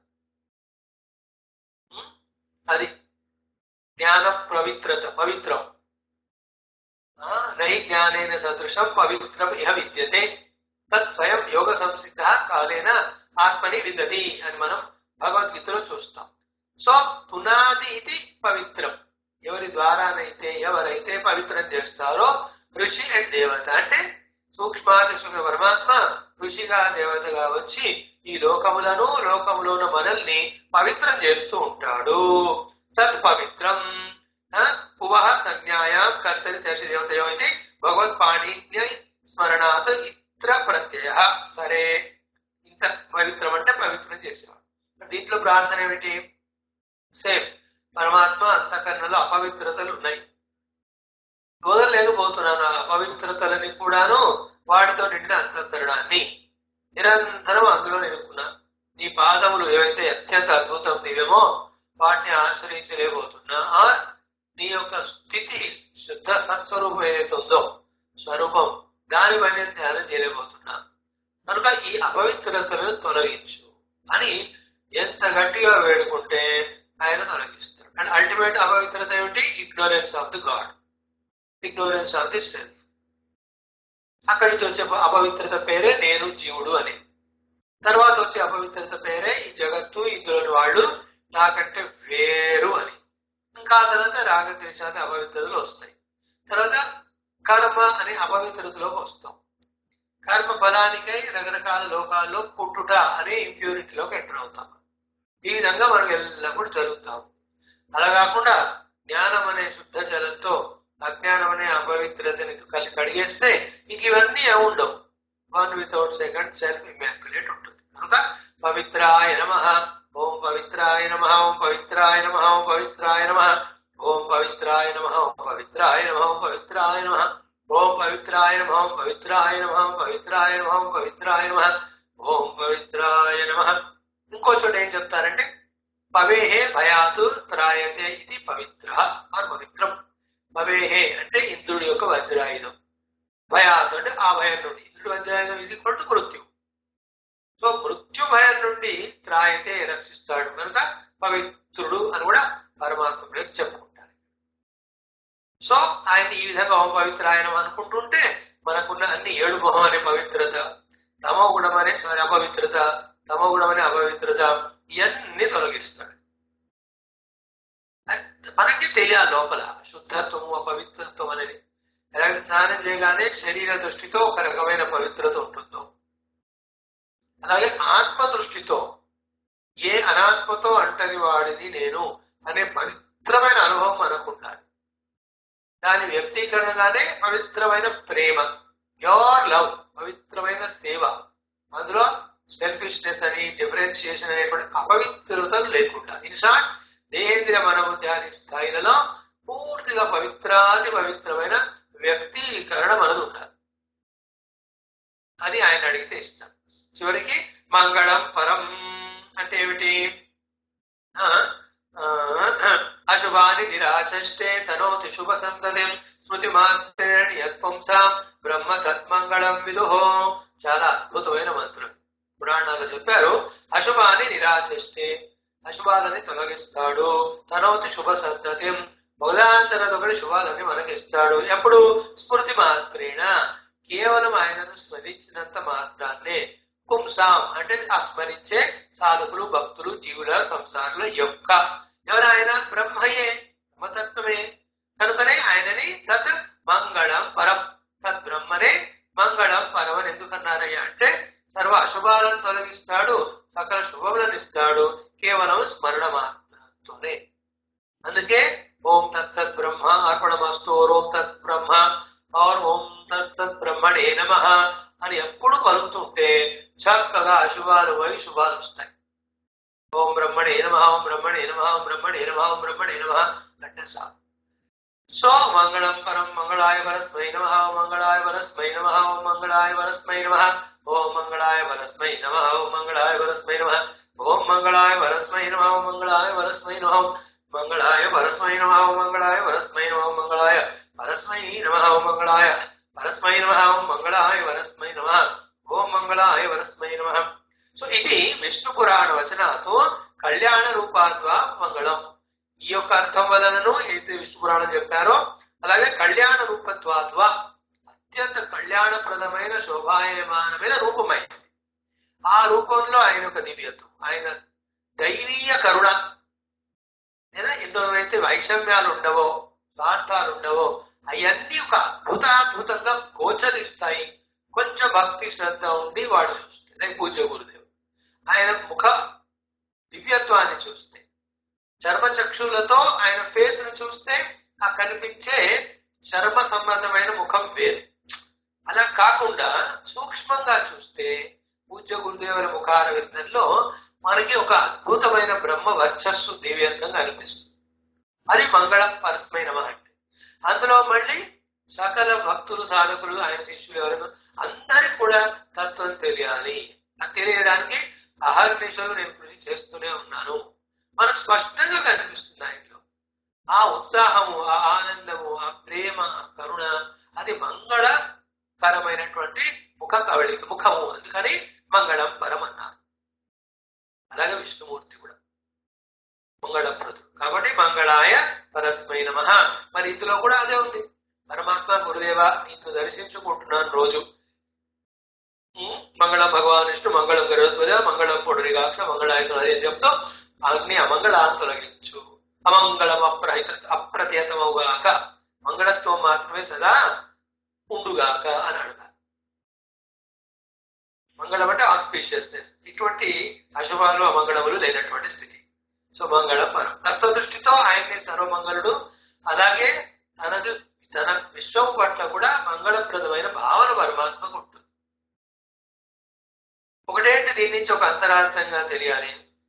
ఉం? అది జ్ఞాన పవిత్రత పవిత్రం ఆ, నహి జ్ఞానేన సదృశం పవిత్రం ఇహ విద్యతే తత్ స్వయం యోగ సంసిద్ధ కాలేన ఆత్మని విదతి అని మనం భగవద్గీతలో చూస్తాం సో పునాది ఇది పవిత్రం ఎవరి ద్వారానైతే ఎవరైతే పవిత్రం చేస్తారో ఋషి అండ్ దేవత అంటే సూక్ష్మాది సూక్ష్మ పరమాత్మ ఋషిగా దేవతగా వచ్చి ఈ లోకములను లోకములో ఉన్న మనల్ని పవిత్రం చేస్తూ ఉంటాడు తత్ పవిత్రం పువ సంజ్ఞాయాం కర్తరి చర్చి దేవతయో ఇది భగవత్ పాణిన్య స్మరణాత్ ఇత్ర ప్రత్యయ సరే ఇంత పవిత్రం అంటే పవిత్రం చేసేవాడు దీంట్లో ప్రార్థన ఏమిటి సేమ్ పరమాత్మ అంతఃకరణలో అపవిత్రతలు ఉన్నాయి వదలలేకపోతున్నాను ఆ అపవిత్రతలని కూడాను వాటితో నిండిన అంతఃకరణాన్ని నిరంతరం అందులో నిలుపుకున్నా నీ పాదములు ఏవైతే అత్యంత అద్భుతం దివ్యమో వాటిని ఆశ్రయించలేకపోతున్నా ఆ నీ యొక్క స్థితి శుద్ధ సత్స్వరూపం ఏదైతే ఉందో స్వరూపం దాని పైన ధ్యానం చేయలేకపోతున్నా కనుక ఈ అపవిత్రతలను తొలగించు అని ఎంత గట్టిగా వేడుకుంటే ఆయన తొలగిస్తాడు అండ్ అల్టిమేట్ అపవిత్రత ఏమిటి ignorance of the god ignorance of the self అక్కడి నుంచి వచ్చే అపవిత్రత పేరే నేను జీవుడు అని తర్వాత వచ్చే అపవిత్రత పేరే ఈ జగత్తు ఇందులోని వాళ్ళు నాకంటే వేరు అని ఇంకా ఆ తర్వాత రాగద్వేషాది అపవిత్రతలు వస్తాయి తర్వాత కర్మ అనే అపవిత్రతలోకి వస్తాం కర్మ ఫలానికై రకరకాల లోకాల్లో పుట్టుట అనే ఇంప్యూరిటీలోకి ఎంటర్ అవుతాం ఈ విధంగా మనం ఎల్లప్పుడూ జరుగుతాం అలా కాకుండా జ్ఞానం అనే శుద్ధ జలంతో అజ్ఞానం అనే అపవిత్రతని కలి కడిగేస్తే ఇంక ఇవన్నీ ఉండవు one without second self immaculate ఉంటుంది కనుక పవిత్రాయ నమ ఓం పవిత్రాయ నమ ఓం పవిత్రాయ నమ ఓం పవిత్రాయ నమ ఓం పవిత్రాయ నమ ఓం పవిత్రాయ నమ ఓం పవిత్రాయ నమ ఓం పవిత్రాయ నమ ఓం పవిత్రాయ నమ ఓం పవిత్రాయ నమ ఓం పవిత్రాయ నమ ఓం పవిత్రాయ నమ ఇంకో చోట ఏం చెప్తారంటే పవేహే భయాతు త్రాయతే ఇది పవిత్ర ఆర్ పవిత్రం పవేహే అంటే ఇంద్రుడి యొక్క వజ్రాయుధం భయాతు అంటే ఆ భయం నుండి ఇంద్రుడి వజ్రాయుధం ఇస్ ఈక్వల్ టు మృత్యు సో మృత్యు భయం నుండి త్రాయతే రక్షిస్తాడు కనుక పవిత్రుడు అని కూడా పరమాత్మకి చెప్పుకుంటారు సో ఆయన ఈ విధంగా ఓం పవిత్రాయనం అనుకుంటుంటే మనకున్న అన్ని ఏడు మొహం అనే పవిత్రత తమో గుణం అనే సారీ అపవిత్రత తమో గుణం అనే అపవిత్రత ఇవన్నీ తొలగిస్తాడు అది మనకి తెలియాలి లోపల శుద్ధత్వము అపవిత్రత్వం అనేది ఎలాగ స్నానం చేయగానే శరీర దృష్టితో ఒక రకమైన పవిత్రత ఉంటుందో అలాగే ఆత్మ దృష్టితో ఏ అనాత్మతో అంటని వాడిని నేను అనే పవిత్రమైన అనుభవం మనకు ఉండాలి దాని వ్యక్తీకరణగానే పవిత్రమైన ప్రేమ ప్యూర్ లవ్ పవిత్రమైన సేవ అందులో సెల్ఫిష్నెస్ అని డిఫరెన్షియేషన్ అనేటువంటి అపవిత్రతలు లేకుండా ఇన్ షార్ట్ దేహేంద్రియ మనోధ్యాని స్థాయిలలో పూర్తిగా పవిత్రాది పవిత్రమైన వ్యక్తీకరణ మనది ఉండాలి అది ఆయన అడిగితే ఇష్టం చివరికి మంగళం పరం అంటే ఏమిటి ఆ, ఆ, అశుభాని నిరాచష్టే తనోతి శుభ సంతతిం స్మృతి మాత్రేణ యత్పుంసాం బ్రహ్మ తత్మంగళం విదుహో చాలా అద్భుతమైన మంత్రం పురాణాలు చెప్పారు అశుభాన్ని నిరాచష్టే అశుభాలని తొలగిస్తాడు తనోతి శుభ సంతతిం ఒకదాని తర్వాత ఒకటి శుభాలని మనకిస్తాడు ఎప్పుడు స్మృతి మాత్రేణ కేవలం ఆయనను స్మరించినంత మాత్రాన్నే పుంసాం అంటే ఆ స్మరించే సాధకులు భక్తులు జీవుల సంసారుల యొక్క ఎవరాయన బ్రహ్మయే బ్రహ్మతత్వమే కనుకనే ఆయనని తత్ మంగళం పరం తద్ బ్రహ్మనే మంగళం పరం అని ఎందుకన్నారయ్యా అంటే సర్వ అశుభాలను తొలగిస్తాడు సకల శుభములను ఇస్తాడు కేవలం స్మరణ మాత్రంతోనే అందుకే ఓం తత్సత్ బ్రహ్మ అర్పణమస్తు ఓం తత్ బ్రహ్మ ఆర్ ఓం తత్సత్ బ్రహ్మణే నమ అని ఎప్పుడు పలుకుతుంటే చక్కగా అశుభాలు పోయి శుభాలు వస్తాయి ఓం బ్రహ్మణే నమ ఓం బ్రహ్మణే నమ ఓం బ్రహ్మణే నమ ఓం బ్రహ్మణే నమ అంటే సాగు సో మంగళం పరం మంగళాయ వరస్మై నమ ఓం మంగళాయ వరస్మై నమ ఓం మంగళాయ వరస్మై నమ ఓం మంగళాయ వరస్మై నమ ఓం మంగళాయ వరస్మై నమ ఓం మంగళాయ వరస్మై నమ ఓం మంగళాయ వరస్మై నమ ఓం మంగళాయ వరస్మై నమ ఓం మంగళాయ వరస్మై నమ ఓం మంగళాయ వరస్మై నమ ఓం మంగళాయ వరస్మై నమ ఓం మంగళాయ వరస్మై నమ ఓం మంగళాయ వరస్మై నమ సో ఇది విష్ణు పురాణ వచనాతో కళ్యాణ రూపాత్వా మంగళం ఈ యొక్క అర్థం వలనను ఏదైతే విష్ణు పురాణం చెప్పారో అలాగే కళ్యాణ రూపత్వాత్వా అత్యంత కళ్యాణప్రదమైన శోభాయమానమైన రూపమైంది ఆ రూపంలో ఆయన యొక్క దివ్యత్వం ఆయన దైవీయ కరుణ లేదా ఇందులోనైతే వైషమ్యాలు ఉండవో స్వార్థాలు ఉండవో అవన్నీ ఒక అద్భుతాద్భుతంగా గోచరిస్తాయి కొంచెం భక్తి శ్రద్ధ ఉండి వాడు చూస్తే లైక్ పూజ్య గురుదేవుడు ఆయన ముఖ దివ్యత్వాన్ని చూస్తే చర్మచక్షులతో ఆయన ఫేస్ ని చూస్తే ఆ కనిపించే చర్మ సంబంధమైన ముఖం వేరు అలా కాకుండా సూక్ష్మంగా చూస్తే పూజ్య గురుదేవుల ముఖార విఘ్నంలో మనకి ఒక అద్భుతమైన బ్రహ్మ వర్చస్సు దివ్యంతంగా అనిపిస్తుంది అది మంగళ పరస్మై నమ అంటే అందులో మళ్ళీ సకల భక్తులు సాధకులు ఆయన శిష్యులు ఎవరు అందరికి కూడా తత్వం తెలియాలి అది తెలియడానికి అహర్నిశలు నేను కృషి చేస్తూనే ఉన్నాను మనకు స్పష్టంగా కనిపిస్తుంది ఆయనలో ఆ ఉత్సాహము ఆ ఆనందము ఆ ప్రేమ ఆ కరుణ అది మంగళకరమైనటువంటి ముఖ కవళిక ముఖము అందుకని మంగళం పరం అన్నారు అలాగే విష్ణుమూర్తి కూడా మంగళప్రదుడు కాబట్టి మంగళాయ పరస్మై నమ మరి ఇందులో కూడా అదే ఉంది పరమాత్మ గురుదేవ నిన్ను దర్శించుకుంటున్నాను రోజు ఉమ్, మంగళం భగవాన్ విష్ణు మంగళం గరుత్వజ మంగళం పొడరిగాక్ష మంగళాయతుడు అని చెప్తూ అగ్ని అమంగళాన్ని తొలగించు అమంగళం అప్రహిత అప్రతిహతమవుగాక మంగళత్వం మాత్రమే సదా ఉండుగాక అని అడగాలి మంగళం అంటే ఆస్పీషియస్నెస్ ఇటువంటి అశుభాలు అమంగళములు లేనటువంటి స్థితి సుమంగళం మనం తత్వ దృష్టితో ఆయన్ని సర్వమంగళుడు అలాగే తనది తన విశ్వం పట్ల కూడా మంగళప్రదమైన భావన పరమాత్మకు ఉంటుంది ఒకటేంటి దీని నుంచి ఒక అంతరార్థంగా తెలియాలి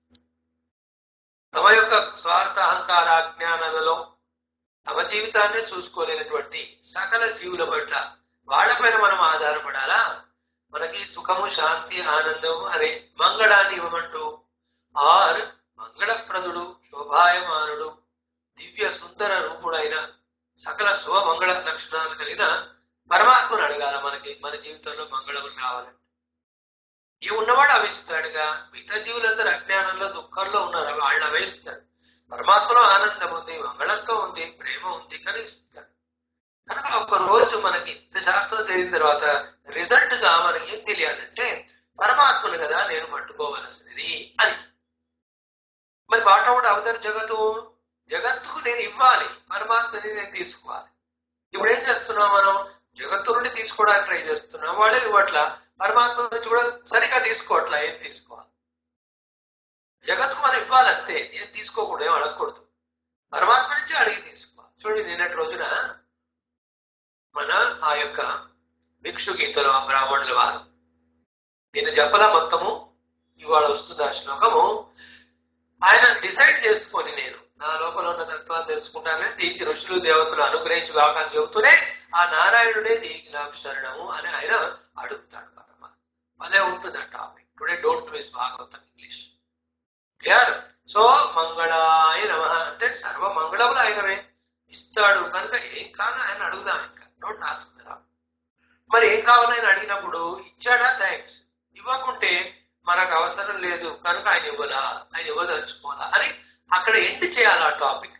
తమ యొక్క స్వార్థ అహంకార అజ్ఞానాలలో తమ జీవితాన్ని చూసుకోలేనటువంటి సకల జీవుల పట్ల వాళ్ళపైన మనం ఆధారపడాలా మనకి సుఖము శాంతి ఆనందం అనే మంగళాన్ని ఇవ్వమంటూ ఆర్ మంగళప్రదుడు శోభాయమానుడు దివ్య సుందర రూపుడైన సకల శుభ మంగళ లక్షణాలు కలిగిన పరమాత్మను అడగాల మనకి మన జీవితంలో మంగళం రావాలంటే ఈ ఉన్నవాడు అవిస్తాడుగా మిగతా జీవులందరూ అజ్ఞానంలో దుఃఖంలో ఉన్నారు వాళ్ళు అవేస్తాడు పరమాత్మలో ఆనందం ఉంది మంగళత్వం ఉంది ప్రేమ ఉంది కానీ ఇస్తాడు కనుక ఒక రోజు మనకి ఇంత శాస్త్రం తెలియన తర్వాత రిజల్ట్ గా మనకి ఏం తెలియాలంటే పరమాత్మను కదా నేను పట్టుకోవలసినది అని మరి వాటవుడు అవతరి జగత్తు జగత్తుకు నేను ఇవ్వాలి పరమాత్మని నేను తీసుకోవాలి ఇప్పుడు ఏం చేస్తున్నాం మనం జగత్తు నుండి తీసుకోవడానికి ట్రై చేస్తున్నాం వాళ్ళే ఇవ్వట్ల పరమాత్మ నుంచి కూడా సరిగా తీసుకోవట్లా ఏం తీసుకోవాలి జగత్తుకు మనం ఇవ్వాలంతే ఏం తీసుకోకూడదు ఏం అడగకూడదు పరమాత్మ నుంచి అడిగి తీసుకోవాలి చూడండి నిన్నటి రోజున మన ఆ యొక్క భిక్షు గీతలో ఆ బ్రాహ్మణుల వారు నేను చెప్పలా మొత్తము ఇవాళ వస్తుంది ఆ శ్లోకము ఆయన డిసైడ్ చేసుకొని నేను నా లోపల ఉన్న తత్వాన్ని తెలుసుకుంటానని దీనికి ఋషులు దేవతలు అనుగ్రహించు కాక అని చెబుతూనే ఆ నారాయణుడే దీనికి నాకు శరణము అని ఆయన అడుగుతాడు పరమ భలే ఉంటుంది ఆ topic today don't miss Bhagavatam English clear so మంగళాయ నమ అంటే సర్వ మంగళములు ఆయనవే ఇస్తాడు కనుక ఏం కావాలో ఆయన అడుగుదాం ఇంకా డోంట్ ఆస్క్ మరి ఏం కావాలో ఆయన అడిగినప్పుడు ఇచ్చాడా థ్యాంక్స్ ఇవ్వకుంటే మనకు అవసరం లేదు కనుక ఆయన ఇవ్వలా ఆయన ఇవ్వదలుచుకోవాలా అని అక్కడ ఎండ్ చేయాలి ఆ టాపిక్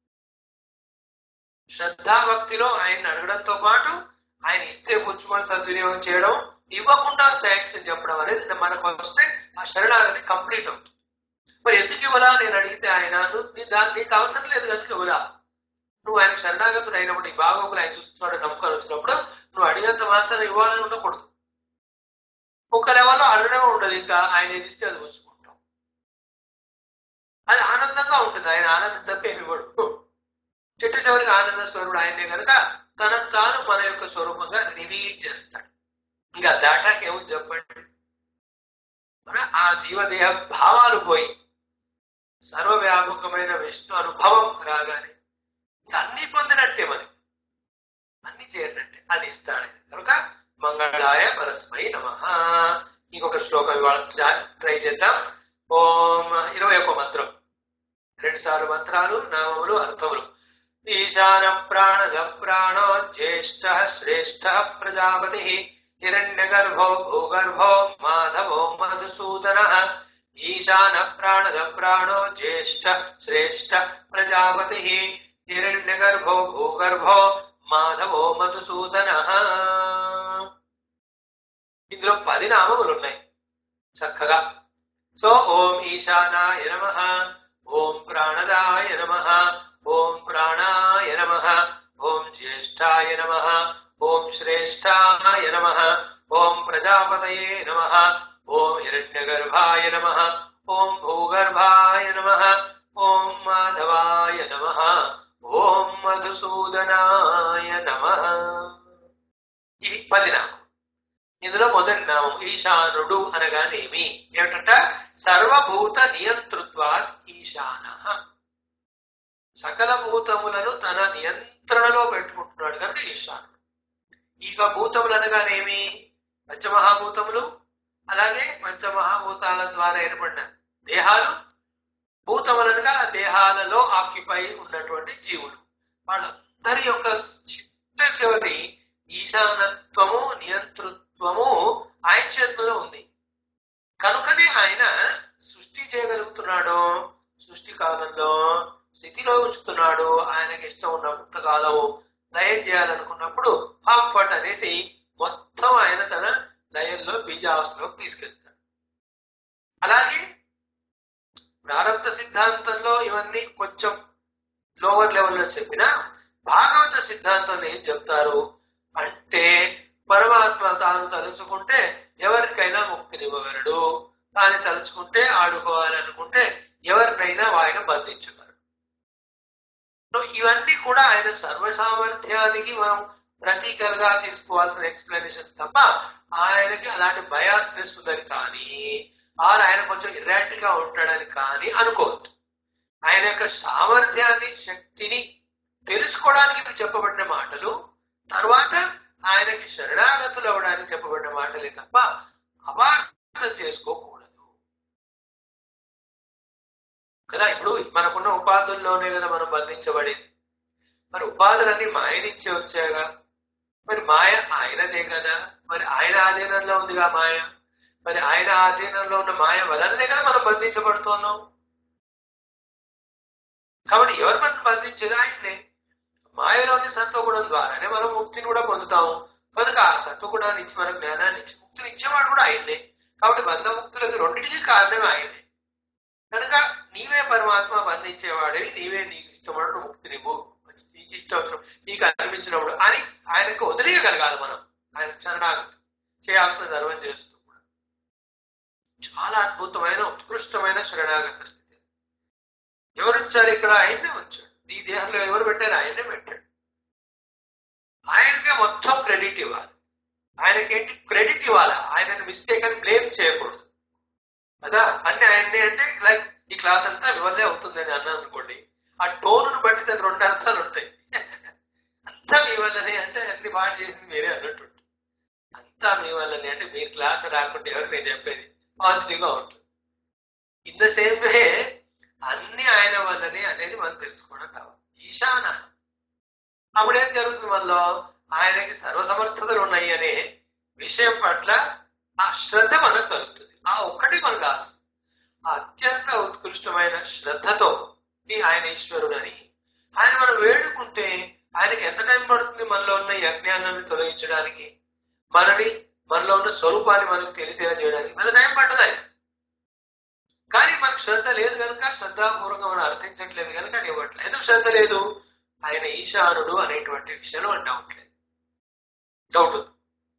శ్రద్ధాభక్తిలో ఆయన అడగడంతో పాటు ఆయన ఇస్తే పుచ్చుకొని సద్వినియోగం చేయడం ఇవ్వకుండా థ్యాంక్స్ అని చెప్పడం అనేది మనకు వస్తే ఆ శరణాగతి కంప్లీట్ అవుతుంది మరి ఎందుకు ఇవ్వలా నేను అడిగితే ఆయన నువ్వు నీ దాని నీకు అవసరం లేదు కనుక ఇవ్వలా నువ్వు ఆయన శరణాగతుడు అయినప్పుడు నీ బాగోగులు ఆయన చూస్తున్నాడు నమ్మకాలు వచ్చినప్పుడు నువ్వు అడిగినంత మాత్రం ఇవ్వాలని ఉండకూడదు ఒక లెవెల్లో అడగడం ఉండదు ఇంకా ఆయన ఏది ఇస్తే అది ఉంచుకుంటాం అది ఆనందంగా ఉంటుంది ఆయన ఆనందం తప్ప ఏమి ఇవ్వడు చెట్టు చివరికి ఆనంద స్వరూపుడు ఆయనే కనుక తనను తాను మన యొక్క స్వరూపంగా రివీల్ చేస్తాడు ఇంకా దాటాకి ఏముంది చెప్పండి మన ఆ జీవదేహ భావాలు పోయి సర్వవ్యాపకమైన విష్ణు అనుభవం రాగానే ఇంకా అన్ని పొందినట్టే మనకి అన్ని చేరినట్టే అది ఇస్తాడు కనుక మంగళాయ పరస్మై నమ ఇంకొక శ్లోకం ఇవాళ ట్రై చేద్దాం ఓం ఇరవై ఒక మంత్రం రెండు సార్లు మంత్రాలు నామములు అర్థములు ఈశాన ప్రాణద ప్రాణో జ్యేష్ఠ శ్రేష్ఠ ప్రజాపతి హిరణ్య గర్భో భూగర్భో మాధవో మధుసూదన ఈశాన ప్రాణద ప్రాణో జ్యేష్ఠ శ్రేష్ఠ ప్రజాపతి హిరణ్య గర్భో భూగర్భో మాధవో మధుసూదన ఇందులో పది నామములు ఉన్నాయి చక్కగా సో ఓం ఈశానాయ నమ ఓం ప్రాణదాయ నమ ఓం ప్రాణాయ నమ ఓం జ్యేష్ఠాయ నమ ఓం శ్రేష్ఠాయ నమ ఓం ప్రజాపతయే నమ ఓం హిరణ్యగర్భాయ నమ ఓం భూగర్భాయ నమ ఓం మాధవాయ నమ ఓం మధుసూదనాయ నమ ఇవి పది నామం ఇందులో మొదటి నామం ఈశానుడు అనగానేమి ఏమిటంట సర్వభూత నియంతృత్వాత్ ఈశాన సకల భూతములను తన నియంత్రణలో పెట్టుకుంటున్నాడు కనుక ఈశానుడు ఇక భూతములు అనగానేమి పంచమహాభూతములు అలాగే పంచమహాభూతాల ద్వారా ఏర్పడిన దేహాలు భూతములనగా ఆ దేహాలలో ఆక్యుపై ఉన్నటువంటి జీవులు వాళ్ళందరి యొక్క చిత్త చివరి ఈశానత్వము నియంతృత్వము ఆయన చేతిలో ఉంది కనుకనే ఆయన సృష్టి చేయగలుగుతున్నాడు సృష్టి కాలంలో స్థితిలో ఉంచుతున్నాడు ఆయనకి ఇష్టం ఉన్న పుస్తకాలం లయం చేయాలనుకున్నప్పుడు ఫట్ అనేసి మొత్తం ఆయన తన లయంలో బీజావస్థలోకి తీసుకెళ్తాడు అలాగే ప్రారంభ సిద్ధాంతంలో ఇవన్నీ కొంచెం లోవర్ లెవెల్లో చెప్పిన భాగవత సిద్ధాంతంలో ఏం చెప్తారు అంటే పరమాత్మ తాను తలుచుకుంటే ఎవరికైనా ముక్తినివ్వగలడు తాను తలుచుకుంటే ఆడుకోవాలనుకుంటే ఎవరినైనా ఆయన బంధించగలడు సో ఇవన్నీ కూడా ఆయన సర్వ సామర్థ్యానికి మనం ప్రతీకలుగా తీసుకోవాల్సిన ఎక్స్ప్లెనేషన్స్ తప్ప ఆయనకి అలాంటి బయాస్నెస్ ఉందని కానీ ఆర్ ఆయన కొంచెం ఇరాటిక్ గా ఉంటాడని కానీ అనుకోవద్దు ఆయన యొక్క సామర్థ్యాన్ని శక్తిని తెలుసుకోవడానికి చెప్పబడిన మాటలు తర్వాత ఆయనకి శరణాగతులు అవ్వడానికి చెప్పబడిన మాటలే తప్ప అపార్థం చేసుకోకూడదు కదా ఇప్పుడు మనకున్న ఉపాధుల్లోనే కదా మనం బంధించబడింది మరి ఉపాధులన్నీ మాయనిచ్చే వచ్చాగా మరి మాయ ఆయనదే కదా మరి ఆయన ఆధీనంలో ఉందిగా మాయ మరి ఆయన ఆధీనంలో ఉన్న మాయ వలననే కదా మనం బంధించబడుతున్నాం కాబట్టి ఎవరు మనం బంధించేది ఆయన్నే మాయలోని సత్వగుణం ద్వారానే మనం ముక్తిని కూడా పొందుతాము కనుక ఆ సత్వగుణాన్ని ఇచ్చి మన జ్ఞానాన్ని ఇచ్చి ముక్తిని ఇచ్చేవాడు కూడా ఆయన్నే కాబట్టి బంధముక్తులకి రెండింటికి కారణమే ఆయనే కనుక నీవే పరమాత్మ బంధించేవాడివి నీవే నీకు ఇష్టపడు ముక్తినివ్వు నీకు ఇష్టం వచ్చిన నీకు అనిపించినప్పుడు అని ఆయనకు వదిలేయగలగాలి మనం ఆయన శరణాగతి చేయాల్సిన ధర్మం చేస్తూ కూడా చాలా అద్భుతమైన ఉత్కృష్టమైన శరణాగత స్థితి ఎవరు ఉంచారు ఇక్కడ ఆయన్నే ఉంచాడు నీ దేహంలో ఎవరు పెట్టారు ఆయన్నే పెట్టాడు ఆయనకే మొత్తం క్రెడిట్ ఇవ్వాలి ఆయనకేంటి క్రెడిట్ ఇవ్వాలి ఆయనను మిస్టేక్ అని బ్లేమ్ చేయకూడదు కదా అన్ని ఆయన్ని అంటే లైక్ ఈ క్లాస్ అంతా మీ వల్లే అవుతుందని అన్నాను అనుకోండి ఆ టోనును బట్టి దాని రెండు అర్థాలు ఉంటాయి అంతా మీ వల్లనే అంటే అన్ని బాగా చేసింది మీరే అన్నట్టు అంతా మీ వల్లనే అంటే మీరు క్లాస్ రాకుంటే ఎవరు నేను చెప్పేది పాజిటివ్ గా ఉంటుంది ఇన్ ద సేమ్ వే అన్ని ఆయన వల్లనే అనేది మనం తెలుసుకోవడం కావాలి ఈశాన అప్పుడేం జరుగుతుంది మనలో ఆయనకి సర్వసమర్థతలు ఉన్నాయి అనే విషయం పట్ల ఆ శ్రద్ధ మనకు కలుగుతుంది ఆ ఒక్కటి మనకు కావాల్సింది ఆ అత్యంత ఉత్కృష్టమైన శ్రద్ధతో ఈ ఆయన ఈశ్వరుడని ఆయన మనం వేడుకుంటే ఆయనకి ఎంత టైం పడుతుంది మనలో ఉన్న ఈ అజ్ఞానాన్ని తొలగించడానికి మనని మనలో ఉన్న స్వరూపాన్ని మనకు తెలిసేలా చేయడానికి ఎంత టైం పట్టదు ఆయన కానీ మనకు శ్రద్ధ లేదు కనుక శ్రద్ధాపూర్వకంగా మనం అర్థించట్లేదు కనుక అని ఇవ్వట్లేదు ఎందుకు శ్రద్ధ లేదు ఆయన ఈశానుడు అనేటువంటి విషయంలో మనం డౌట్ లేదు డౌట్ ఉంది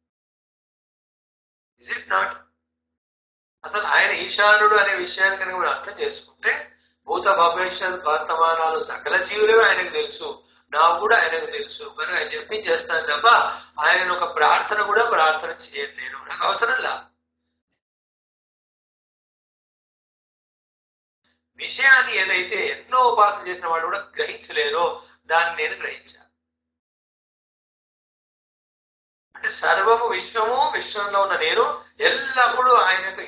ఇస్ ఇట్ నాట్ అసలు ఆయన ఈశానుడు అనే విషయాన్ని కనుక మనం అర్థం చేసుకుంటే భూత భవిష్యత్ వర్తమానాలు సకల జీవులే ఆయనకు తెలుసు నాకు కూడా ఆయనకు తెలుసు కనుక ఆయన చెప్పింది చేస్తాను తప్ప ఆయన ఒక ప్రార్థన కూడా ప్రార్థన చేయను నేను నాకు అవసరం లా విషయాన్ని ఏదైతే ఎన్నో ఉపాసన చేసిన వాళ్ళు కూడా గ్రహించలేరో దాన్ని నేను గ్రహించాను అంటే సర్వము విశ్వము విశ్వంలో ఉన్న నేను ఎల్లప్పుడూ ఆయనకు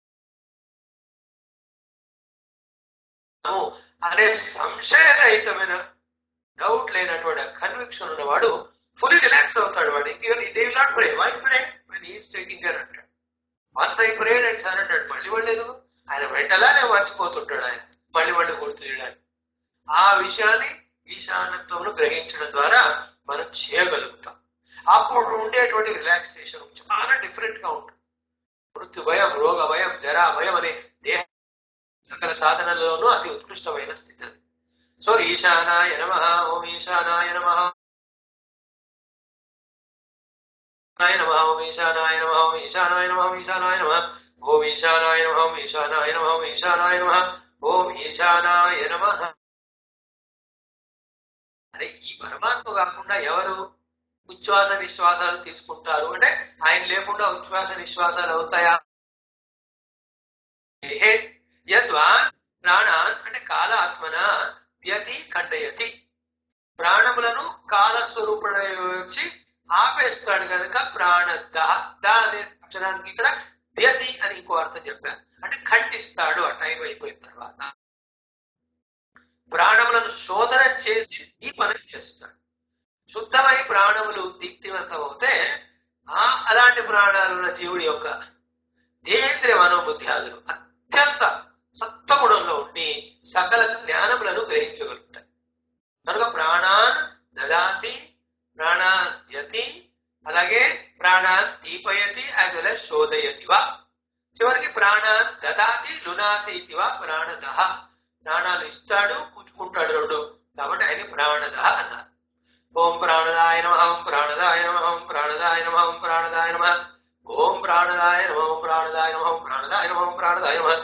అనే సంశయరహితమైన డౌట్ లేనటువంటి కన్విక్షన్ ఉన్నవాడు ఫుల్లీ రిలాక్స్ అవుతాడు వాడు ఇంకేం they will not pray why pray when is taking care అంటాడు once I prayed and sir అంటాడు మళ్ళీ వాళ్ళు లేదు ఆయన వెంటలానే మర్చిపోతుంటాడు ఆయన మళ్ళీ మళ్ళీ గుర్తు చేయడానికి ఆ విషయాన్ని ఈశానత్వంలో గ్రహించడం ద్వారా మనం చేయగలుగుతాం అప్పుడు ఉండేటువంటి రిలాక్సేషన్ చాలా డిఫరెంట్ గా ఉంటుంది మృత్యు భయం రోగ భయం జరా భయం అనే దేహ సకల సాధనలోనూ అతి ఉత్కృష్టమైన స్థితి అది సో ఈశానాయ నమ ఓం ఈశానాయ నమ నమ ఓం ఈశానాయ నమ ఓం ఈశానాయ నమ ఓం ఈశానాయ నమ ఓం ఈశానాయ నమ ఓం ఈశానాయ నమ ఓం ఈశానాయ నమ ఓం ఈశానాయ నమ అరే ఈ పరమాత్మ కాకుండా ఎవరు ఉచ్ఛ్వాస నిశ్వాసాలు తీసుకుంటారు అంటే ఆయన లేకుండా ఉచ్ఛ్వాస నిశ్వాసాలు అవుతాయా ఏహే యద్వా ప్రాణాన్ అంటే కాల ఆత్మన ద్యతి ఖండయతి ప్రాణములను కాల స్వరూపుడ వచ్చి ఆపేస్తాడు కనుక ప్రాణ ద ద అనే అక్షరానికి ఇక్కడ ద్యతి అని ఇంకో అర్థం చెప్పారు అంటే ఖండిస్తాడు ఆ టైం అయిపోయిన తర్వాత ప్రాణములను శోధన చేసి ఈ పని చేస్తాడు శుద్ధమై ప్రాణములు దీప్తివంతం అవుతే ఆ అలాంటి ప్రాణాలు ఉన్న జీవుడి యొక్క దేహేంద్రియ మనోబుద్ధ్యాదులు అత్యంత సత్వగుణంలో ఉండి సకల జ్ఞానములను గ్రహించగలుగుతాయి కనుక ప్రాణాన్ దదాతి ప్రాణాన్ యతి అలాగే ప్రాణాన్ దీపయతి యాజ్ వెల్ as శోధయతి వా చివరికి ప్రాణాన్ దదాతి లునాతి ఇతివా ప్రాణదహ ప్రాణాలు ఇస్తాడు పుచ్చుకుంటాడు రెండు కాబట్టి ఆయన ప్రాణదహ అన్నారు ఓం ప్రాణదాయ నమ ఓం ప్రాణదాయ నమ ఓం ప్రాణదాయ నమ ఓం ప్రాణదాయ నమ ఓం ప్రాణదాయ నమ ఓం ప్రాణదాయ నమ ఓం ప్రాణదాయ నమ ఓం ప్రాణదాయ నమ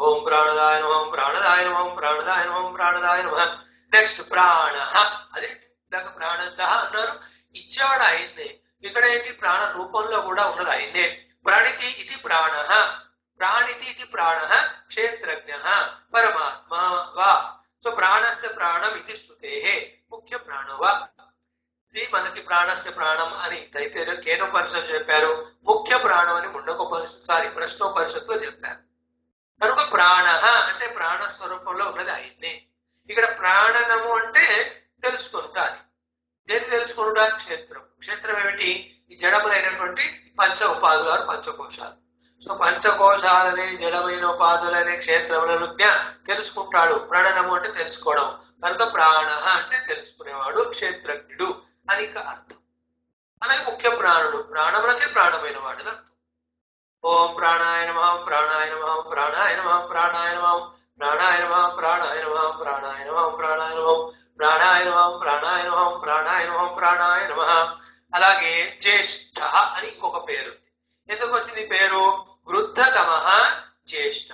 ఓం ప్రాణదాయ నమం ప్రాణదాయ నమం ప్రాణదాయ నమం ప్రాణదాయ నమ నెక్స్ట్ ప్రాణ అదే ఇందాక ప్రాణద అన్నారు ఇచ్చేవాడు ఆయన్నే ఇక్కడ ఏంటి ప్రాణ రూపంలో కూడా ఉన్నది ఆయన్నే ప్రాణితి ఇది ప్రాణ ప్రాణితి ఇది ప్రాణ క్షేత్రజ్ఞ పరమాత్మ వా సో ప్రాణస్య ప్రాణం ఇది శృతే ముఖ్య ప్రాణో వా ఇది మనకి ప్రాణస్య ప్రాణం అని అయితే కేనోపనిషత్తు చెప్పారు ముఖ్య ప్రాణం అని ముండకోపనిషత్తు సారీ ప్రశ్నోపనిషత్తులో చెప్పారు కనుక ప్రాణ అంటే ప్రాణ స్వరూపంలో ఉన్నది ఆయన్నే ఇక్కడ ప్రాణనము అంటే తెలుసుకుంటాది దేని తెలుసుకుంటా క్షేత్రం క్షేత్రం ఏమిటి ఈ జడములైనటువంటి పంచ ఉపాధులు వారు పంచకోశాలు సో పంచకోశాలనే జడమైన ఉపాధులనే క్షేత్రములను జ్ఞ- తెలుసుకుంటాడు ప్రణనము అంటే తెలుసుకోవడం కనుక ప్రాణ అంటే తెలుసుకునేవాడు క్షేత్రజ్ఞుడు అని ఇక అర్థం అలాగే ముఖ్య ప్రాణుడు ప్రాణములకే ప్రాణమైన వాడు అని అర్థం ఓం ప్రాణాయ నమ ప్రాణాయ నమ ప్రాణాయ నమ ప్రాణాయ నమ ప్రాణాయ నమ ప్రాణాయ నమ ప్రాణాయ నమ ప్రాణాయ నమ ప్రాణాయ నమ ప్రాణాయ నమ ప్రాణాయ నమ ప్రాణాయ నమ అలాగే జ్యేష్ఠ అని ఇంకొక పేరు ఉంది. ఎందుకు వచ్చింది ఈ పేరు వృద్ధతమ జ్యేష్ఠ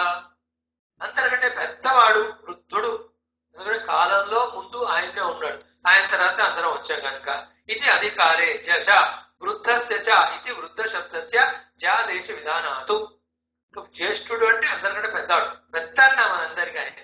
అందరికంటే పెద్దవాడు వృద్ధుడు ఎందుకంటే కాలంలో ముందు ఆయనే ఉన్నాడు ఆయన తర్వాత అందరం వచ్చాం కనుక ఇది అధికారే జ వృద్ధస్య చ ఇది వృద్ధ శబ్దస్య జాదేశ విధానాతు ఇక జ్యేష్ఠుడు అంటే అందరికంటే పెద్దవాడు పెద్ద అన్న మనందరికీ ఆయన్ని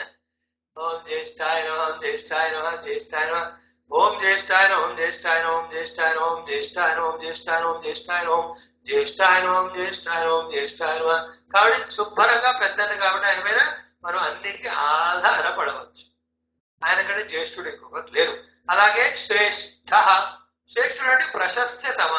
ఓం జ్యేష్ఠాయ నమ ఓం జ్యేష్ఠాయ నమ జ్యేష్ఠాయ నమ ఓం జ్యేష్ఠాయ నమ ఓం జ్యేష్ఠాయ నమ ఓం జ్యేష్ఠాయ నమ ఓం జ్యేష్ఠాయ నమ ఓం జ్యేష్ఠాయ నమ ఓం జ్యేష్ఠాయ నమ ఓం జ్యేష్ఠాయ నమ ఓం జ్యేష్ఠాయ నమ ఓం జ్యేష్ఠాయ నమ కాబట్టి శుభ్రంగా పెద్దని కాబట్టి ఆయన మీద మనం అన్నిటికీ ఆధారపడవచ్చు ఆయన కంటే జ్యేష్ఠుడు ఎక్కువ లేరు అలాగే శ్రేష్ఠ శ్రేష్ఠుడు అంటే ప్రశస్యతమ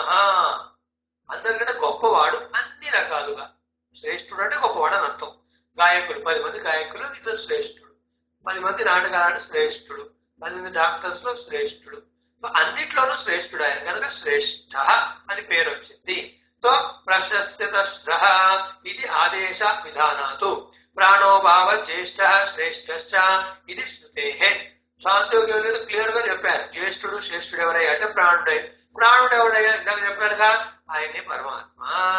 అందరికంటే గొప్పవాడు అన్ని రకాలుగా శ్రేష్ఠుడు అంటే గొప్పవాడు అని అర్థం గాయకులు పది మంది గాయకులు ఇతను శ్రేష్ఠుడు పది మంది నాటకాలు శ్రేష్ఠుడు పది మంది డాక్టర్స్ లో శ్రేష్ఠుడు సో అన్నిట్లోనూ శ్రేష్ఠుడు ఆయన కనుక శ్రేష్ఠ అని పేరు వచ్చింది సో ప్రశస్యత ఇది ఆదేశ విధానాతు ప్రాణోభావ జ్యేష్ఠ శ్రేష్ఠ ఇది శృతే శాంతియోగ్యం క్లియర్ గా చెప్పారు జ్యేష్ఠుడు శ్రేష్ఠుడు ఎవరయ్యా అంటే ప్రాణుడే ప్రాణుడు ఎవరయ్యా ఇందాక చెప్పారుగా ఆయనే పరమాత్మ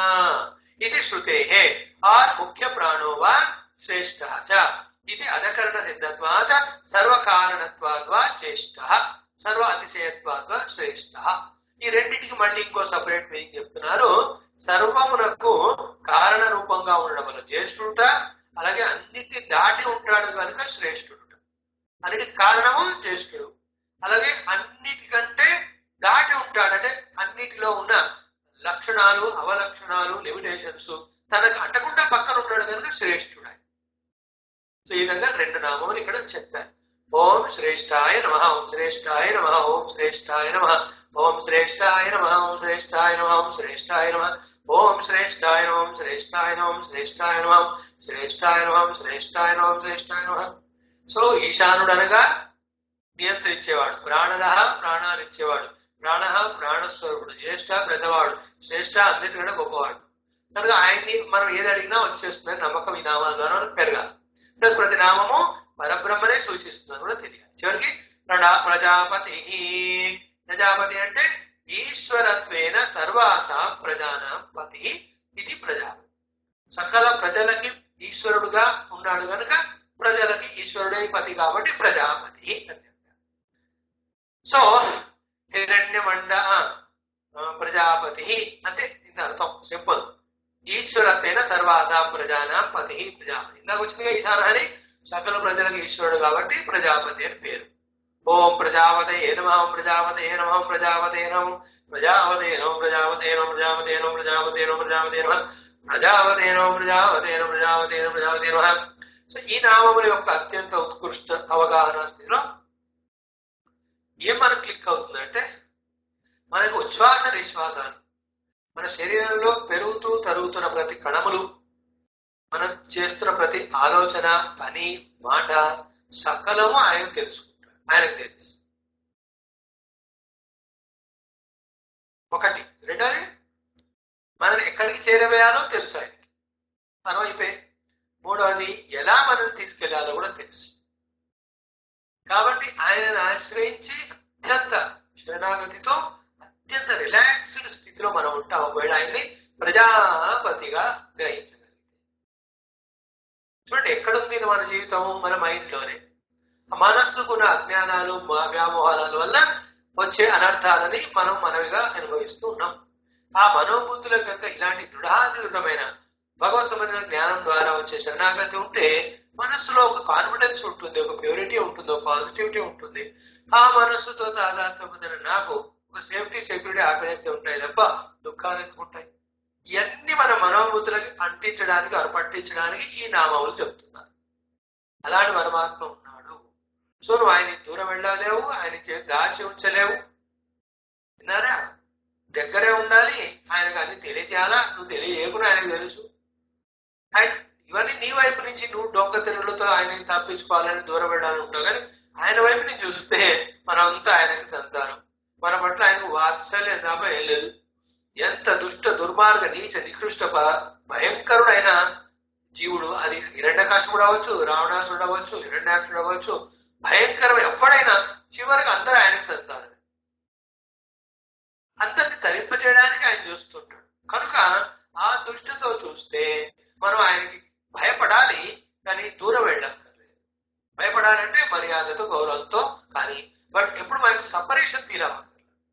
ఇది శృతే ఆర్ ముఖ్య ప్రాణో వా శ్రేష్ఠ చ ఇది అధకరణ సిద్ధత్వాత్ సర్వకారణత్వాద్వా జ్యేష్ఠ సర్వ అతిశయత్వాద్వా శ్రేష్ఠ ఈ రెండింటికి మళ్ళీ ఇంకో సపరేట్ మీనింగ్ చెప్తున్నారు సర్వమునకు కారణ రూపంగా ఉండడం వల్ల జ్యేష్ఠుడుట అలాగే అన్నిటిని దాటి ఉంటాడు కనుక శ్రేష్ఠుడుట అన్నిటికి కారణము జ్యేష్ఠుడు అలాగే అన్నిటికంటే దాటి ఉంటాడు అంటే అన్నిటిలో ఉన్న లక్షణాలు అవలక్షణాలు లిమిటేషన్స్ తనకు అంటకుండా పక్కన ఉన్నాడు కనుక శ్రేష్ఠుడు ఆయన సో ఈ విధంగా రెండు నామములు ఇక్కడ చెప్పారు ఓం శ్రేష్ఠాయ నమ ఓం శ్రేష్ఠాయ నమ ఓం శ్రేష్ఠాయ నమ ఓం శ్రేష్ఠాయ నమ ఓం శ్రేష్ఠాయ నమ ఓం శ్రేష్ఠాయ నమ ఓం శ్రేష్ఠాయ నమ ఓం శ్రేష్ఠాయ నమ ఓం శ్రేష్ఠాయ నమ ఓం శ్రేష్ఠాయ నమ ఓం శ్రేష్ఠాయ నమ ఓం శ్రేష్ఠాయ నమ సో ఈశానుడు అనగా నియంత్రించేవాడు ప్రాణద ప్రాణాలు ఇచ్చేవాడు ప్రాణ ప్రాణస్వరూపుడు జ్యేష్ఠ పెద్దవాడు శ్రేష్ఠ అన్నిటికంటే గొప్పవాడు కనుక ఆయన్ని మనం ఏది అడిగినా వచ్చేస్తుందని నమ్మకం ఈ నామాల ద్వారా మనకు పెరగాలి ప్లస్ ప్రతి నామము పరబ్రహ్మనే సూచిస్తుందని కూడా తెలియాలి చివరికి ప్రణా ప్రజాపతి ప్రజాపతి అంటే ఈశ్వరత్వేన సర్వాసాం ప్రజానాం పతి ఇది ప్రజాపతి సకల ప్రజలకి ఈశ్వరుడుగా ఉన్నాడు కనుక ప్రజలకి ఈశ్వరుడే పతి కాబట్టి ప్రజాపతి అని చెప్పారు సో హిరణ్యమండ ఆ, ప్రజాపతి అంటే ఇది అర్థం సింపుల్ ఈశ్వరత్వైన సర్వాసాం ప్రజానాం పతి ప్రజాపతి ఇందాక వచ్చిందిగా ఈశాన అని సకల ప్రజలకు ఈశ్వరుడు కాబట్టి ప్రజాపతి అని పేరు ఓం ప్రజాపతే నమ ఓం ప్రజాపతే నమ ఓం ప్రజాపతే నమ ప్రజాపతే నమ ప్రజాపతే నమ ప్రజాపతే నమ ప్రజాపతే నమ ప్రజాపతే నమ ప్రజాపతే నమ ప్రజాపతే నమ ప్రజాపతే నమ ప్రజాపతే నమ సో ఈ నామముల యొక్క అత్యంత ఉత్కృష్ట అవగాహన స్థితిలో ఏం మనకు క్లిక్ అవుతుందంటే మనకు ఉచ్ఛ్వాస నిశ్వాసాలు మన శరీరంలో పెరుగుతూ తరుగుతున్న ప్రతి కణములు మనం చేస్తున్న ప్రతి ఆలోచన పని మాట సకలము ఆయన తెలుసుకుంటాడు ఆయనకు తెలుసు ఒకటి రెండోది మనం ఎక్కడికి చేరవేయాలో తెలుసు ఆయనకి మనం అయిపోయి మూడవది ఎలా మనం తీసుకెళ్లాలో కూడా తెలుసు కాబట్టి ఆయనను ఆశ్రయించి అత్యంత శరణాగతితో అత్యంత రిలాక్స్డ్ స్థితిలో మనం ఉంటాం ఒకవేళ ఆయన్ని ప్రజాపతిగా గ్రహించగలిగితే చూడండి ఎక్కడుంది మన జీవితం మన మైండ్ లోనే ఆ మనస్సుకున్న అజ్ఞానాలు మా- వ్యామోహాల వల్ల వచ్చే అనర్థాలని మనం మనవిగా అనుభవిస్తూ ఉన్నాం ఆ మనోబుద్ధుల కనుక ఇలాంటి దృఢాదృఢమైన భగవత్ సంబంధించిన జ్ఞానం ద్వారా వచ్చే శరణాగతి ఉంటే మనస్సులో ఒక కాన్ఫిడెన్స్ ఉంటుంది ఒక ప్యూరిటీ ఉంటుంది ఒక పాజిటివిటీ ఉంటుంది ఆ మనస్సుతో తాదాత్మ్యం పొందిన నాకు ఒక సేఫ్టీ సెక్యూరిటీ హ్యాపీనెస్ ఉంటాయి తప్ప దుఃఖాలు ఎందుకు ఉంటాయి ఇవన్నీ మన మనోబుద్ధులకి అంటించడానికి అర్పట్టించడానికి ఈ నామములు చెప్తున్నారు అలాంటి పరమాత్మ ఉన్నాడు సో నువ్వు ఆయన దూరం వెళ్ళలేవు ఆయన చే- దాచి ఉంచలేవు విన్నారా దగ్గరే ఉండాలి ఆయనకు అన్ని తెలియచేయాలా నువ్వు తెలియకుండా ఆయనకు తెలుసు అండ్ ఇవన్నీ నీ వైపు నుంచి నువ్వు డొంక తెరులతో ఆయనకి తప్పించుకోవాలని దూరం వెళ్ళాలని ఉంటావు కానీ ఆయన వైపు నుంచి చూస్తే మనమంతా ఆయనకి సంతానం మన పట్ల ఆయనకు వాత్సల్యం తప్ప ఏం లేదు ఎంత దుష్ట దుర్మార్గ నీచ నికృష్ట ప- భయంకరుడైన జీవుడు అది హిరణ్యకాశుడు అవ్వచ్చు రావణాసుడు అవ్వచ్చు హిరణ్యాక్షుడు అవ్వచ్చు భయంకరం ఎవడైనా చివరికి అందరూ ఆయనకు సంతానం అందరిని తరింపజేయడానికి ఆయన చూస్తుంటాడు కనుక ఆ దృష్టితో చూస్తే మనం ఆయనకి భయపడాలి కానీ దూరం వెళ్ళక్కర్లేదు భయపడాలంటే మర్యాదతో గౌరవంతో కానీ బట్ ఎప్పుడు మనకి సపరేషన్ ఫీల్ అవ్వక్కర్లేదు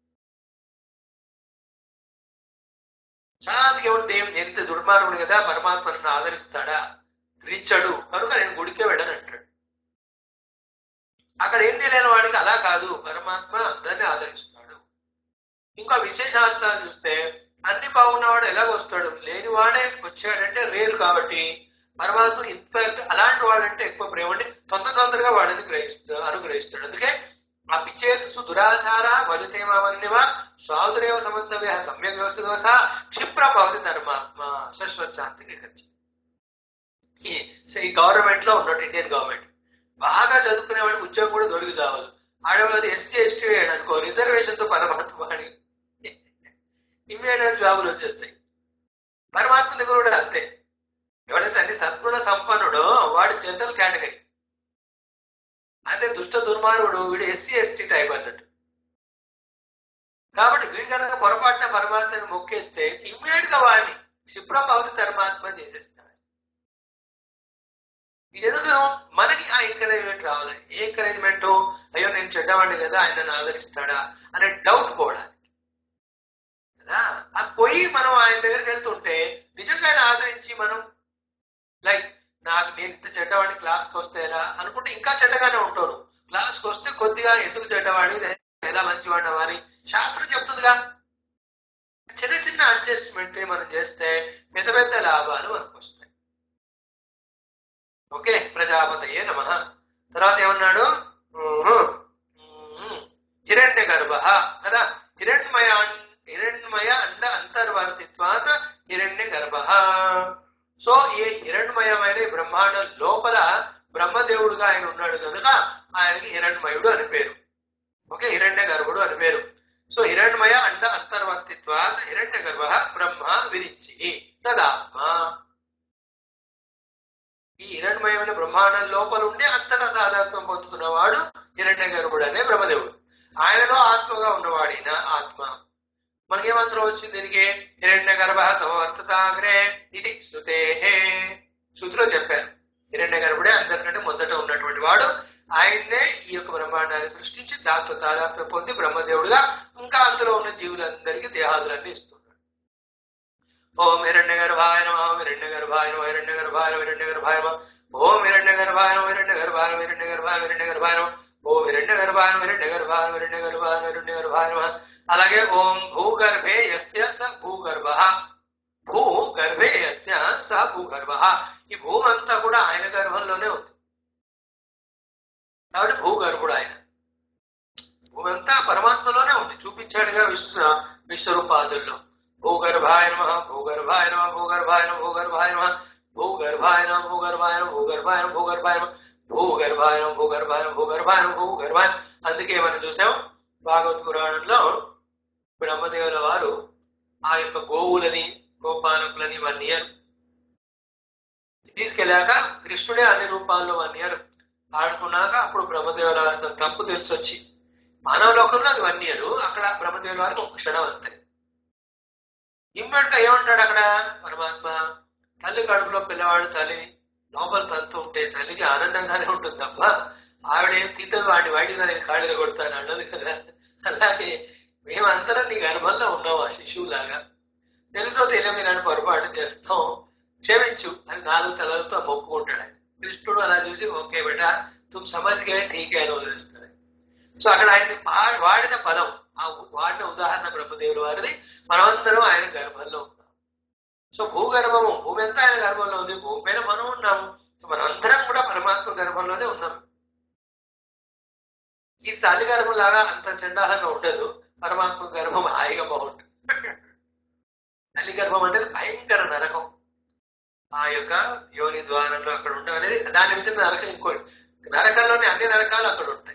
చాలా మందికి ఎవరు దేవుడు ఎంత దుర్మార్గుడు కదా పరమాత్మ నన్ను ఆదరిస్తాడా రీచడు కనుక నేను గుడికే వెళ్ళను అంటాడు అక్కడ ఏం తెలియని వాడికి అలా కాదు పరమాత్మ అందరినీ ఆదరిస్తున్నాడు ఇంకా విశేషాంతాలు చూస్తే అన్ని బాగున్నవాడు ఎలాగొస్తాడు లేనివాడే వచ్చాడంటే రేరు కాబట్టి పరమాత్మ ఇన్ఫాక్ట్ అలాంటి వాడంటే ఎక్కువ ప్రేమ ఉండి తొందర తొందరగా వాడిని గ్రహిస్తాడు అనుగ్రహిస్తాడు అందుకే అపిచేతసు దురాచార భజతేమావన్యవ స్వాదురేవ సమంతవ్య సమ్యక్ వ్యవస్థ సహా క్షిప్ర భవతి ధర్మాత్మ శాశ్వతాంతికి ఖర్చు ఈ ఈ గవర్నమెంట్ లో ఉన్నట్టు ఇండియన్ గవర్నమెంట్ బాగా చదువుకునే వాడికి ఉద్యోగం కూడా దొరికి చావదు ఆడవాళ్ళు ఎస్సీ ఎస్టీ అనుకో రిజర్వేషన్ తో పరమాత్మ అని ఇమ్మీడియట్ జాబులు వచ్చేస్తాయి పరమాత్మ దగ్గర కూడా అంతే ఎవడైతే అన్ని సద్గుణ సంపన్నుడో వాడు జనరల్ కేటగిరీ అదే దుష్ట దుర్మార్గుడు వీడు ఎస్సీ ఎస్టీ టైప్ అన్నట్టు కాబట్టి వీడి కనుక పొరపాటున పరమాత్మని మొక్కేస్తే ఇమ్మీడియట్ గా వాడిని క్షిప్రం భవతి పరమాత్మ చేసేస్తాడు ఇది ఎందుకు మనకి ఆ ఎంకరేజ్మెంట్ రావాలి ఏ ఎంకరేజ్మెంట్ అయ్యో నేను చెడ్డవాడిని కదా ఆయన నన్ను ఆదరిస్తాడా అనే డౌట్ పోవడానికి కదా అది పోయి మనం ఆయన దగ్గరికి వెళ్తుంటే నిజంగా ఆయన ఆదరించి మనం లైక్ నాకు నేను ఇంత చెడ్డవాడిని క్లాస్కి వస్తే ఎలా అనుకుంటే ఇంకా చెడ్డగానే ఉంటాను క్లాస్కి వస్తే కొద్దిగా ఎందుకు చెడ్డవాడి ఎలా మంచివాడిని అవ్వాలి శాస్త్రం చెప్తుందిగా చిన్న చిన్న అడ్జస్ట్మెంట్ మనం చేస్తే పెద్ద పెద్ద లాభాలు మనకు వస్తాయి ఓకే ప్రజాపతయే నమ తర్వాత ఏమన్నాడు హిరణ్య గర్భ కదా హిరణ్మయ హిరణ్మయ అండ అంతర్వర్తిత్వాత హిరణ్య గర్భ సో ఈ హిరణ్మయమైన ఈ బ్రహ్మాండం లోపల బ్రహ్మదేవుడుగా ఆయన ఉన్నాడు కనుక ఆయనకి హిరణ్మయుడు అని పేరు ఓకే హిరణ్య గర్భుడు అని పేరు సో హిరణ్మయ అండ అంతర్వర్తిత్వాత హిరణ్య గర్భ బ్రహ్మ విరించి తదాత్మ ఈ హిరణ్మయమైన బ్రహ్మాండం లోపల ఉండి అంతటా తాదాత్మ్యం పొందుతున్నవాడు హిరణ్య గర్భుడు అనే బ్రహ్మదేవుడు ఆయనలో ఆత్మగా ఉన్నవాడిన ఆత్మ మనకే మంత్రం వచ్చింది దీనికి హిరణ్య గర్భ సమవర్తతాగ్రే ఇది శృతే శృతిలో చెప్పారు హిరణ్య గర్భుడే అందరికంటే మొదట ఉన్నటువంటి వాడు ఆయన్నే ఈ యొక్క బ్రహ్మాండాన్ని సృష్టించి దాంతో తాదాత్మ్యం పొంది బ్రహ్మదేవుడుగా ఇంకా అందులో ఉన్న జీవులందరికీ దేహాదులన్నీ ఇస్తున్నాడు ఓం హిరణ్య గర్భాయ నమ ఓం హిరణ్య గర్భాయ నమ హిరణ్య గర్భాయ నమ హిరణ్య గర్భాయ నమ ఓం హిరణ్య గర్భాయ నమ హిరణ్య గర్భాయ నమ హిరణ్య గర్భాయ నమ హిరణ్య గర్భాయ నమ ఓం హిరణ్య గర్భాయ నమ హిరణ్య గర్భాయ నమ హిరణ్య గర్భాయ నమ హిరణ్య గర్భాయ నమ అలాగే ఓం భూగర్భే యస్య స భూగర్భ భూ గర్భే యస్య స భూగర్భ ఈ భూమి అంతా కూడా ఆయన గర్భంలోనే ఉంది కాబట్టి భూగర్భుడు ఆయన భూమి అంతా పరమాత్మలోనే ఉంది చూపించాడుగా విశ్వ విశ్వరూపాదుల్లో భూగర్భాయ నమ భూగర్భాయ నమ భూగర్భాయ నమ భూగర్భాయ నమ భూగర్భాయ నమ భూగర్భాయ నమ భూగర్భాయ నమ భూగర్భాయ నమ భూగర్భాయ నమ భూగర్భాయ నమ భూగర్భాయ నమ భూగర్భాయ అందుకే మనం చూసాం భాగవత పురాణంలో బ్రహ్మదేవుల వారు ఆ యొక్క గోవులని గోపాలకులని వన్ ఇయర్ తీసుకెళ్ళాక కృష్ణుడే అన్ని రూపాల్లో వన్ ఇయర్ ఆడుకున్నాక అప్పుడు బ్రహ్మదేవుల వారికి తప్పు తెలిసి వచ్చి మానవ లోకంలో అది వన్ ఇయర్ అక్కడ బ్రహ్మదేవుల వారికి ఒక క్షణం అంతే ఇమ్మడిగా ఏమంటాడు అక్కడ పరమాత్మ తల్లి కడుపులో పిల్లవాడు తల్లి లోపల తంతు ఉంటే తల్లికి ఆనందంగానే ఉంటుంది తప్ప ఆవిడేం తిట్టదు వాడిని వాడిన నేను కాళ్ళలో కొడతాను అన్నది కదా అలాగే మేమంతరం నీ గర్భంలో ఉన్నాం ఆ శిశువులాగా తెలుసో తెలియని నన్ను పొరపాటు చేస్తాం క్షమించు అని నాలుగు తలలతో మొక్కుకుంటాడు ఆయన కృష్ణుడు అలా చూసి ఓకే బేటా తుమ్ సమజ్గే ఠీకే అని వదిలేస్తాడు సో అక్కడ ఆయన వా- వాడిన పదం ఆ ఉ- వాడిన ఉదాహరణ బ్రహ్మదేవుల వారిది మనమందరం ఆయన గర్భంలో ఉన్నాం సో భూగర్భము భూమి అంతా ఆయన గర్భంలో ఉంది భూమి పైన మనం ఉన్నాము సో మనందరం కూడా పరమాత్మ గర్భంలోనే ఉన్నాం ఈ తల్లి గర్భం లాగా అంత చండాలంగా ఉండదు పరమాత్మ గర్భం హాయిగా బాగుంటుంది తల్లి గర్భం అంటే భయంకర నరకం ఆ యొక్క యోని ద్వారంలో అక్కడ ఉండడం అనేది దాని మించిన నరకం ఇంకోటి నరకంలోని అన్ని నరకాలు అక్కడ ఉంటాయి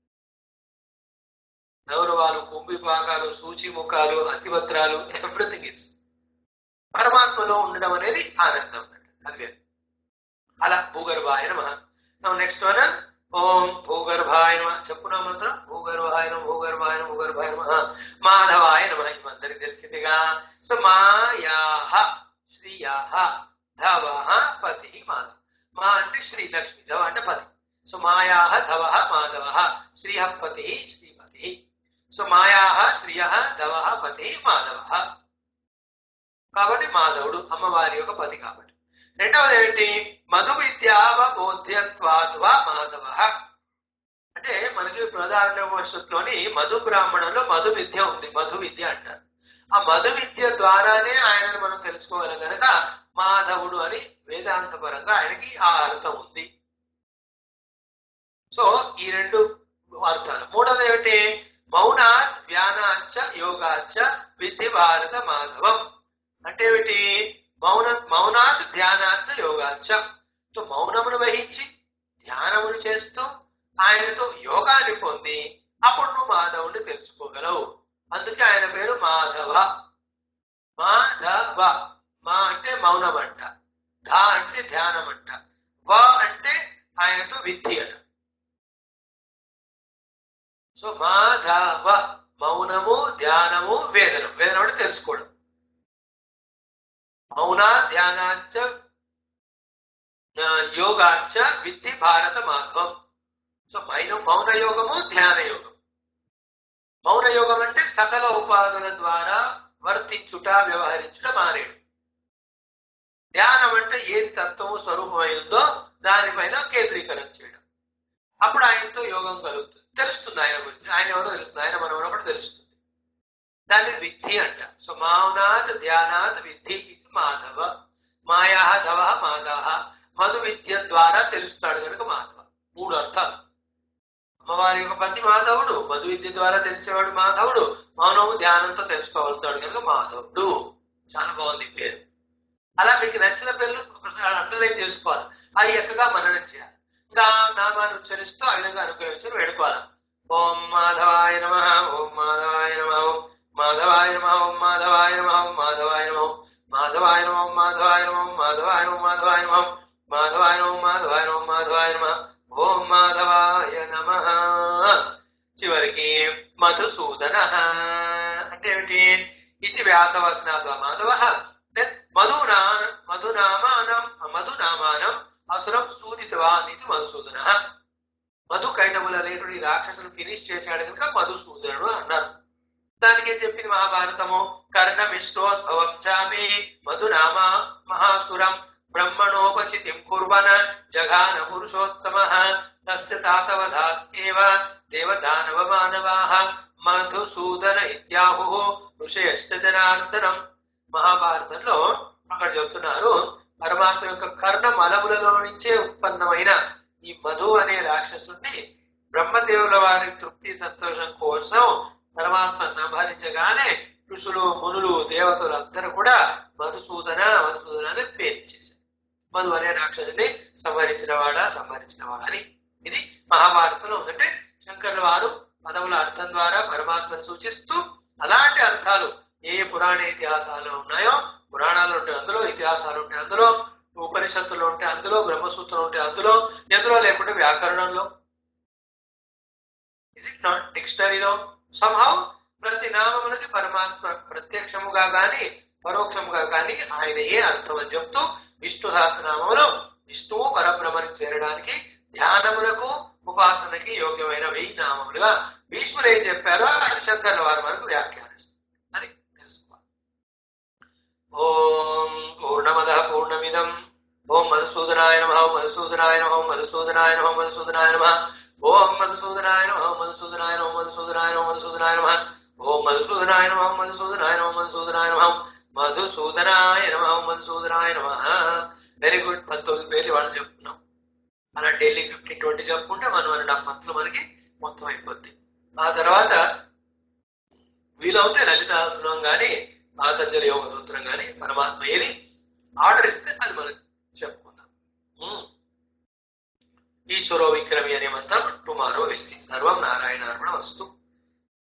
గౌరవాలు కుంభిపాకాలు సూచిముఖాలు అతివత్రాలు ఎవ్రీథింగ్ ఇస్ పరమాత్మలో ఉండడం అనేది ఆనందం అన్నట్టు అది వేరు అలా భూగర్భాయ నమ నెక్స్ట్ వన్ ఓం భూగర్భాయ నమ చెప్పున మంత్రం భూగర్భాయ నమ భూగర్భాయ నమ భూగర్భాయ నమ మాధవాయ నమ ఇవందరికి తెలిసిందిగా సో మాయాహ శ్రీయాహ ధవ పతి మాధవ మా అంటే శ్రీ లక్ష్మి ధవ అంటే పతి సో మాయాహ ధవ మాధవ శ్రీహ పతి శ్రీపతి సో మాయాహ శ్రియ ధవ పతి మాధవ కాబట్టి మాధవుడు అమ్మవారి యొక్క పతి కాబట్టి రెండవది ఏంటి మధు విద్యావబోధ్యత్వాద్వా మాధవ అంటే మనకి ప్రధానలోని మధు బ్రాహ్మణంలో మధు విద్య ఉంది మధు విద్య అంటారు ఆ మధు విద్య ద్వారానే ఆయనను మనం తెలుసుకోగలం కనుక మాధవుడు అని వేదాంత పరంగా ఆయనకి ఆ అర్థం ఉంది సో ఈ రెండు అర్థాలు మూడవది ఏమిటి మౌనాత్ వ్యానాచ్చ యోగాచ్చ విద్ధి భారత మాధవం అంటే ఏమిటి మౌన మౌనాత్ ధ్యానాచ్చ యోగాచ్చ సో మౌనమును వహించి ధ్యానమును చేస్తూ ఆయనతో యోగాన్ని పొంది అప్పుడు నువ్వు మాధవుని తెలుసుకోగలవు అందుకే ఆయన పేరు మాధవ మాధవ మా అంటే మౌనం అంట ధ అంటే ధ్యానం అంట వ అంటే ఆయనతో విద్ధి అట సో మాధవ మౌనము ధ్యానము వేదనం వేదనం అంటే తెలుసుకోవడం మౌన ధ్యానాచ్చ ఆ, యోగాచ్చ విద్ధి భారత మాధవం సో మైన మౌన యోగము ధ్యాన యోగం మౌన యోగం అంటే సకల ఉపాధుల ద్వారా వర్తించుట వ్యవహరించుట మానేడు ధ్యానం అంటే ఏది తత్వము స్వరూపమై ఉందో దానిపైన కేంద్రీకరణ చేయడం అప్పుడు ఆయనతో యోగం కలుగుతుంది తెలుస్తుంది ఆయన గురించి ఆయన ఎవరో తెలుస్తుంది ఆయన మనం ఎవరో కూడా తెలుస్తుంది దాన్ని విద్ధి అంట సో మౌనాత్ ధ్యానాత్ విద్ధి ఇది మాధవ మాయా ధవ మాధవ మధు విద్య ద్వారా తెలుస్తాడు కనుక మాధవ మూడు అర్థాలు అమ్మవారి యొక్క పతి మాధవుడు మధు విద్య ద్వారా తెలిసేవాడు మాధవుడు మౌనము ధ్యానంతో తెలుసుకోగలుగుతాడు కనుక మాధవుడు చాలా బాగుంది ఈ పేరు అలా మీకు నచ్చిన పేర్లు ఒకసారి అండర్లైన్ చేసుకోవాలి అది ఎక్కగా మననం చేయాలి ఇంకా నామాన్ని ఉచ్చరిస్తూ ఆ విధంగా అనుగ్రహించి వేడుకోవాలి ఓం మాధవాయ నమ ఓం మాధవాయ నమ ఓం మాధవాయ నమ ఓం మాధవాయ నమ ఓం మాధవాయ నమ ఓం మాధవాయ నమ ఓం మాధవాయ నమ ఓం మాధవాయ నమ ఓం మాధవాయ నమ ఓం మాధవాయ నమ ఓం మాధవాయ నమ ఓం మాధవాయ నమ ఓం మాధవాయ నమ చివరికి మధుసూదన అంటే ఏమిటి ఇది వ్యాసవచనాద్వా మాధవ మధునా మధునామానం మధునామానం అసురం సూదితవాన్ ఇది మధుసూదన మధు కైటముల రేటుడి రాక్షసులు ఫినిష్ చేశాడు కనుక మధుసూదనుడు అన్నారు దానికి ఏం చెప్పింది మహాభారతము కర్ణమిష్టోద్భవంచామి మధునామ మహాసురం బ్రహ్మణోపచితిం కుర్వన జఘాన పురుషోత్తమ తస్య తాతవధాత్ ఏవ దేవదానవ మానవాః మధుసూదన ఇత్యాహు ఋషయశ్చ జనార్దనం మహాభారతంలో అక్కడ చెప్తున్నారు పరమాత్మ యొక్క కర్ణ మలములలో నుంచే ఉత్పన్నమైన ఈ మధు అనే రాక్షసుని బ్రహ్మదేవుల వారి తృప్తి సంతోషం కోసం పరమాత్మ సంహరించగానే ఋషులు మునులు దేవతలు అందరూ కూడా మధుసూదన మధుసూదన అని పేరిచ్చేశారు మధు అనే రాక్షసుని సంహరించిన వాడా సంహరించిన వాడా అని ఇది మహాభారతంలో ఉందంటే శంకర్ల వారు పదవుల అర్థం ద్వారా పరమాత్మను సూచిస్తూ అలాంటి అర్థాలు ఏ పురాణ ఇతిహాసాలు ఉన్నాయో పురాణాలు ఉంటాయి అందులో ఇతిహాసాలు ఉంటాయి అందులో ఉపనిషత్తులు ఉంటాయి అందులో బ్రహ్మసూత్రం ఉంటాయి అందులో ఎందులో లేకుంటే వ్యాకరణంలో ఇస్ ఇట్ నాట్ డిక్షనరీలో సంహౌ ప్రతి నామములకి పరమాత్మ ప్రత్యక్షముగా గాని పరోక్షముగా గాని ఆయన ఏ అర్థం అని చెప్తూ విష్ణు సహస్రనామంలో విష్ణువు పరబ్రహ్మని చేరడానికి ధ్యానములకు ఉపాసనకి యోగ్యమైన వెయ్యి నామములుగా భీష్ముడు ఏం చెప్పారో అది శంకర్ల వారి వరకు వ్యాఖ్యానిస్తారు అది తెలుసుకోవాలి ఓం పూర్ణమద పూర్ణమిదం ఓం మధుసూదనాయ నమ ఓం మధుసూదనాయ నమ ఓం మధుసూదనాయ నమ ఓం మధుసూదనాయ నమ ఓం మధుసూదనాయ నమ ఓం మధుసూదనాయ నమ ఓం మధుసూదనాయ నమ ఓం మధుసూదనాయ నమ ఓం మధుసూదనాయ నమ ఓం మధుసూదనాయ నమ ఓం మధుసూదనాయ నమ మధుసూదనాయ నమ ఓం మధుసూదనాయ నమ వెరీ గుడ్ పంతొమ్మిది పేర్లు వాళ్ళు చెప్పుకున్నాం అలా డైలీ ఫిఫ్టీన్ ట్వంటీ చెప్పుకుంటే మనం వన్ అండ్ హాఫ్ మంత్లో మనకి మొత్తం అయిపోద్ది ఆ తర్వాత వీలవుతే లలితాసనం కానీ పాతంజలి యోగ సూత్రం కానీ పరమాత్మ ఏది ఆర్డర్ ఇస్తే అది మనం చెప్పుకుందాం ఉమ్. ఈశ్వరో విక్రమి అనే మంత్రం టుమారో వెలిసి సర్వం నారాయణ అర్పణ వస్తు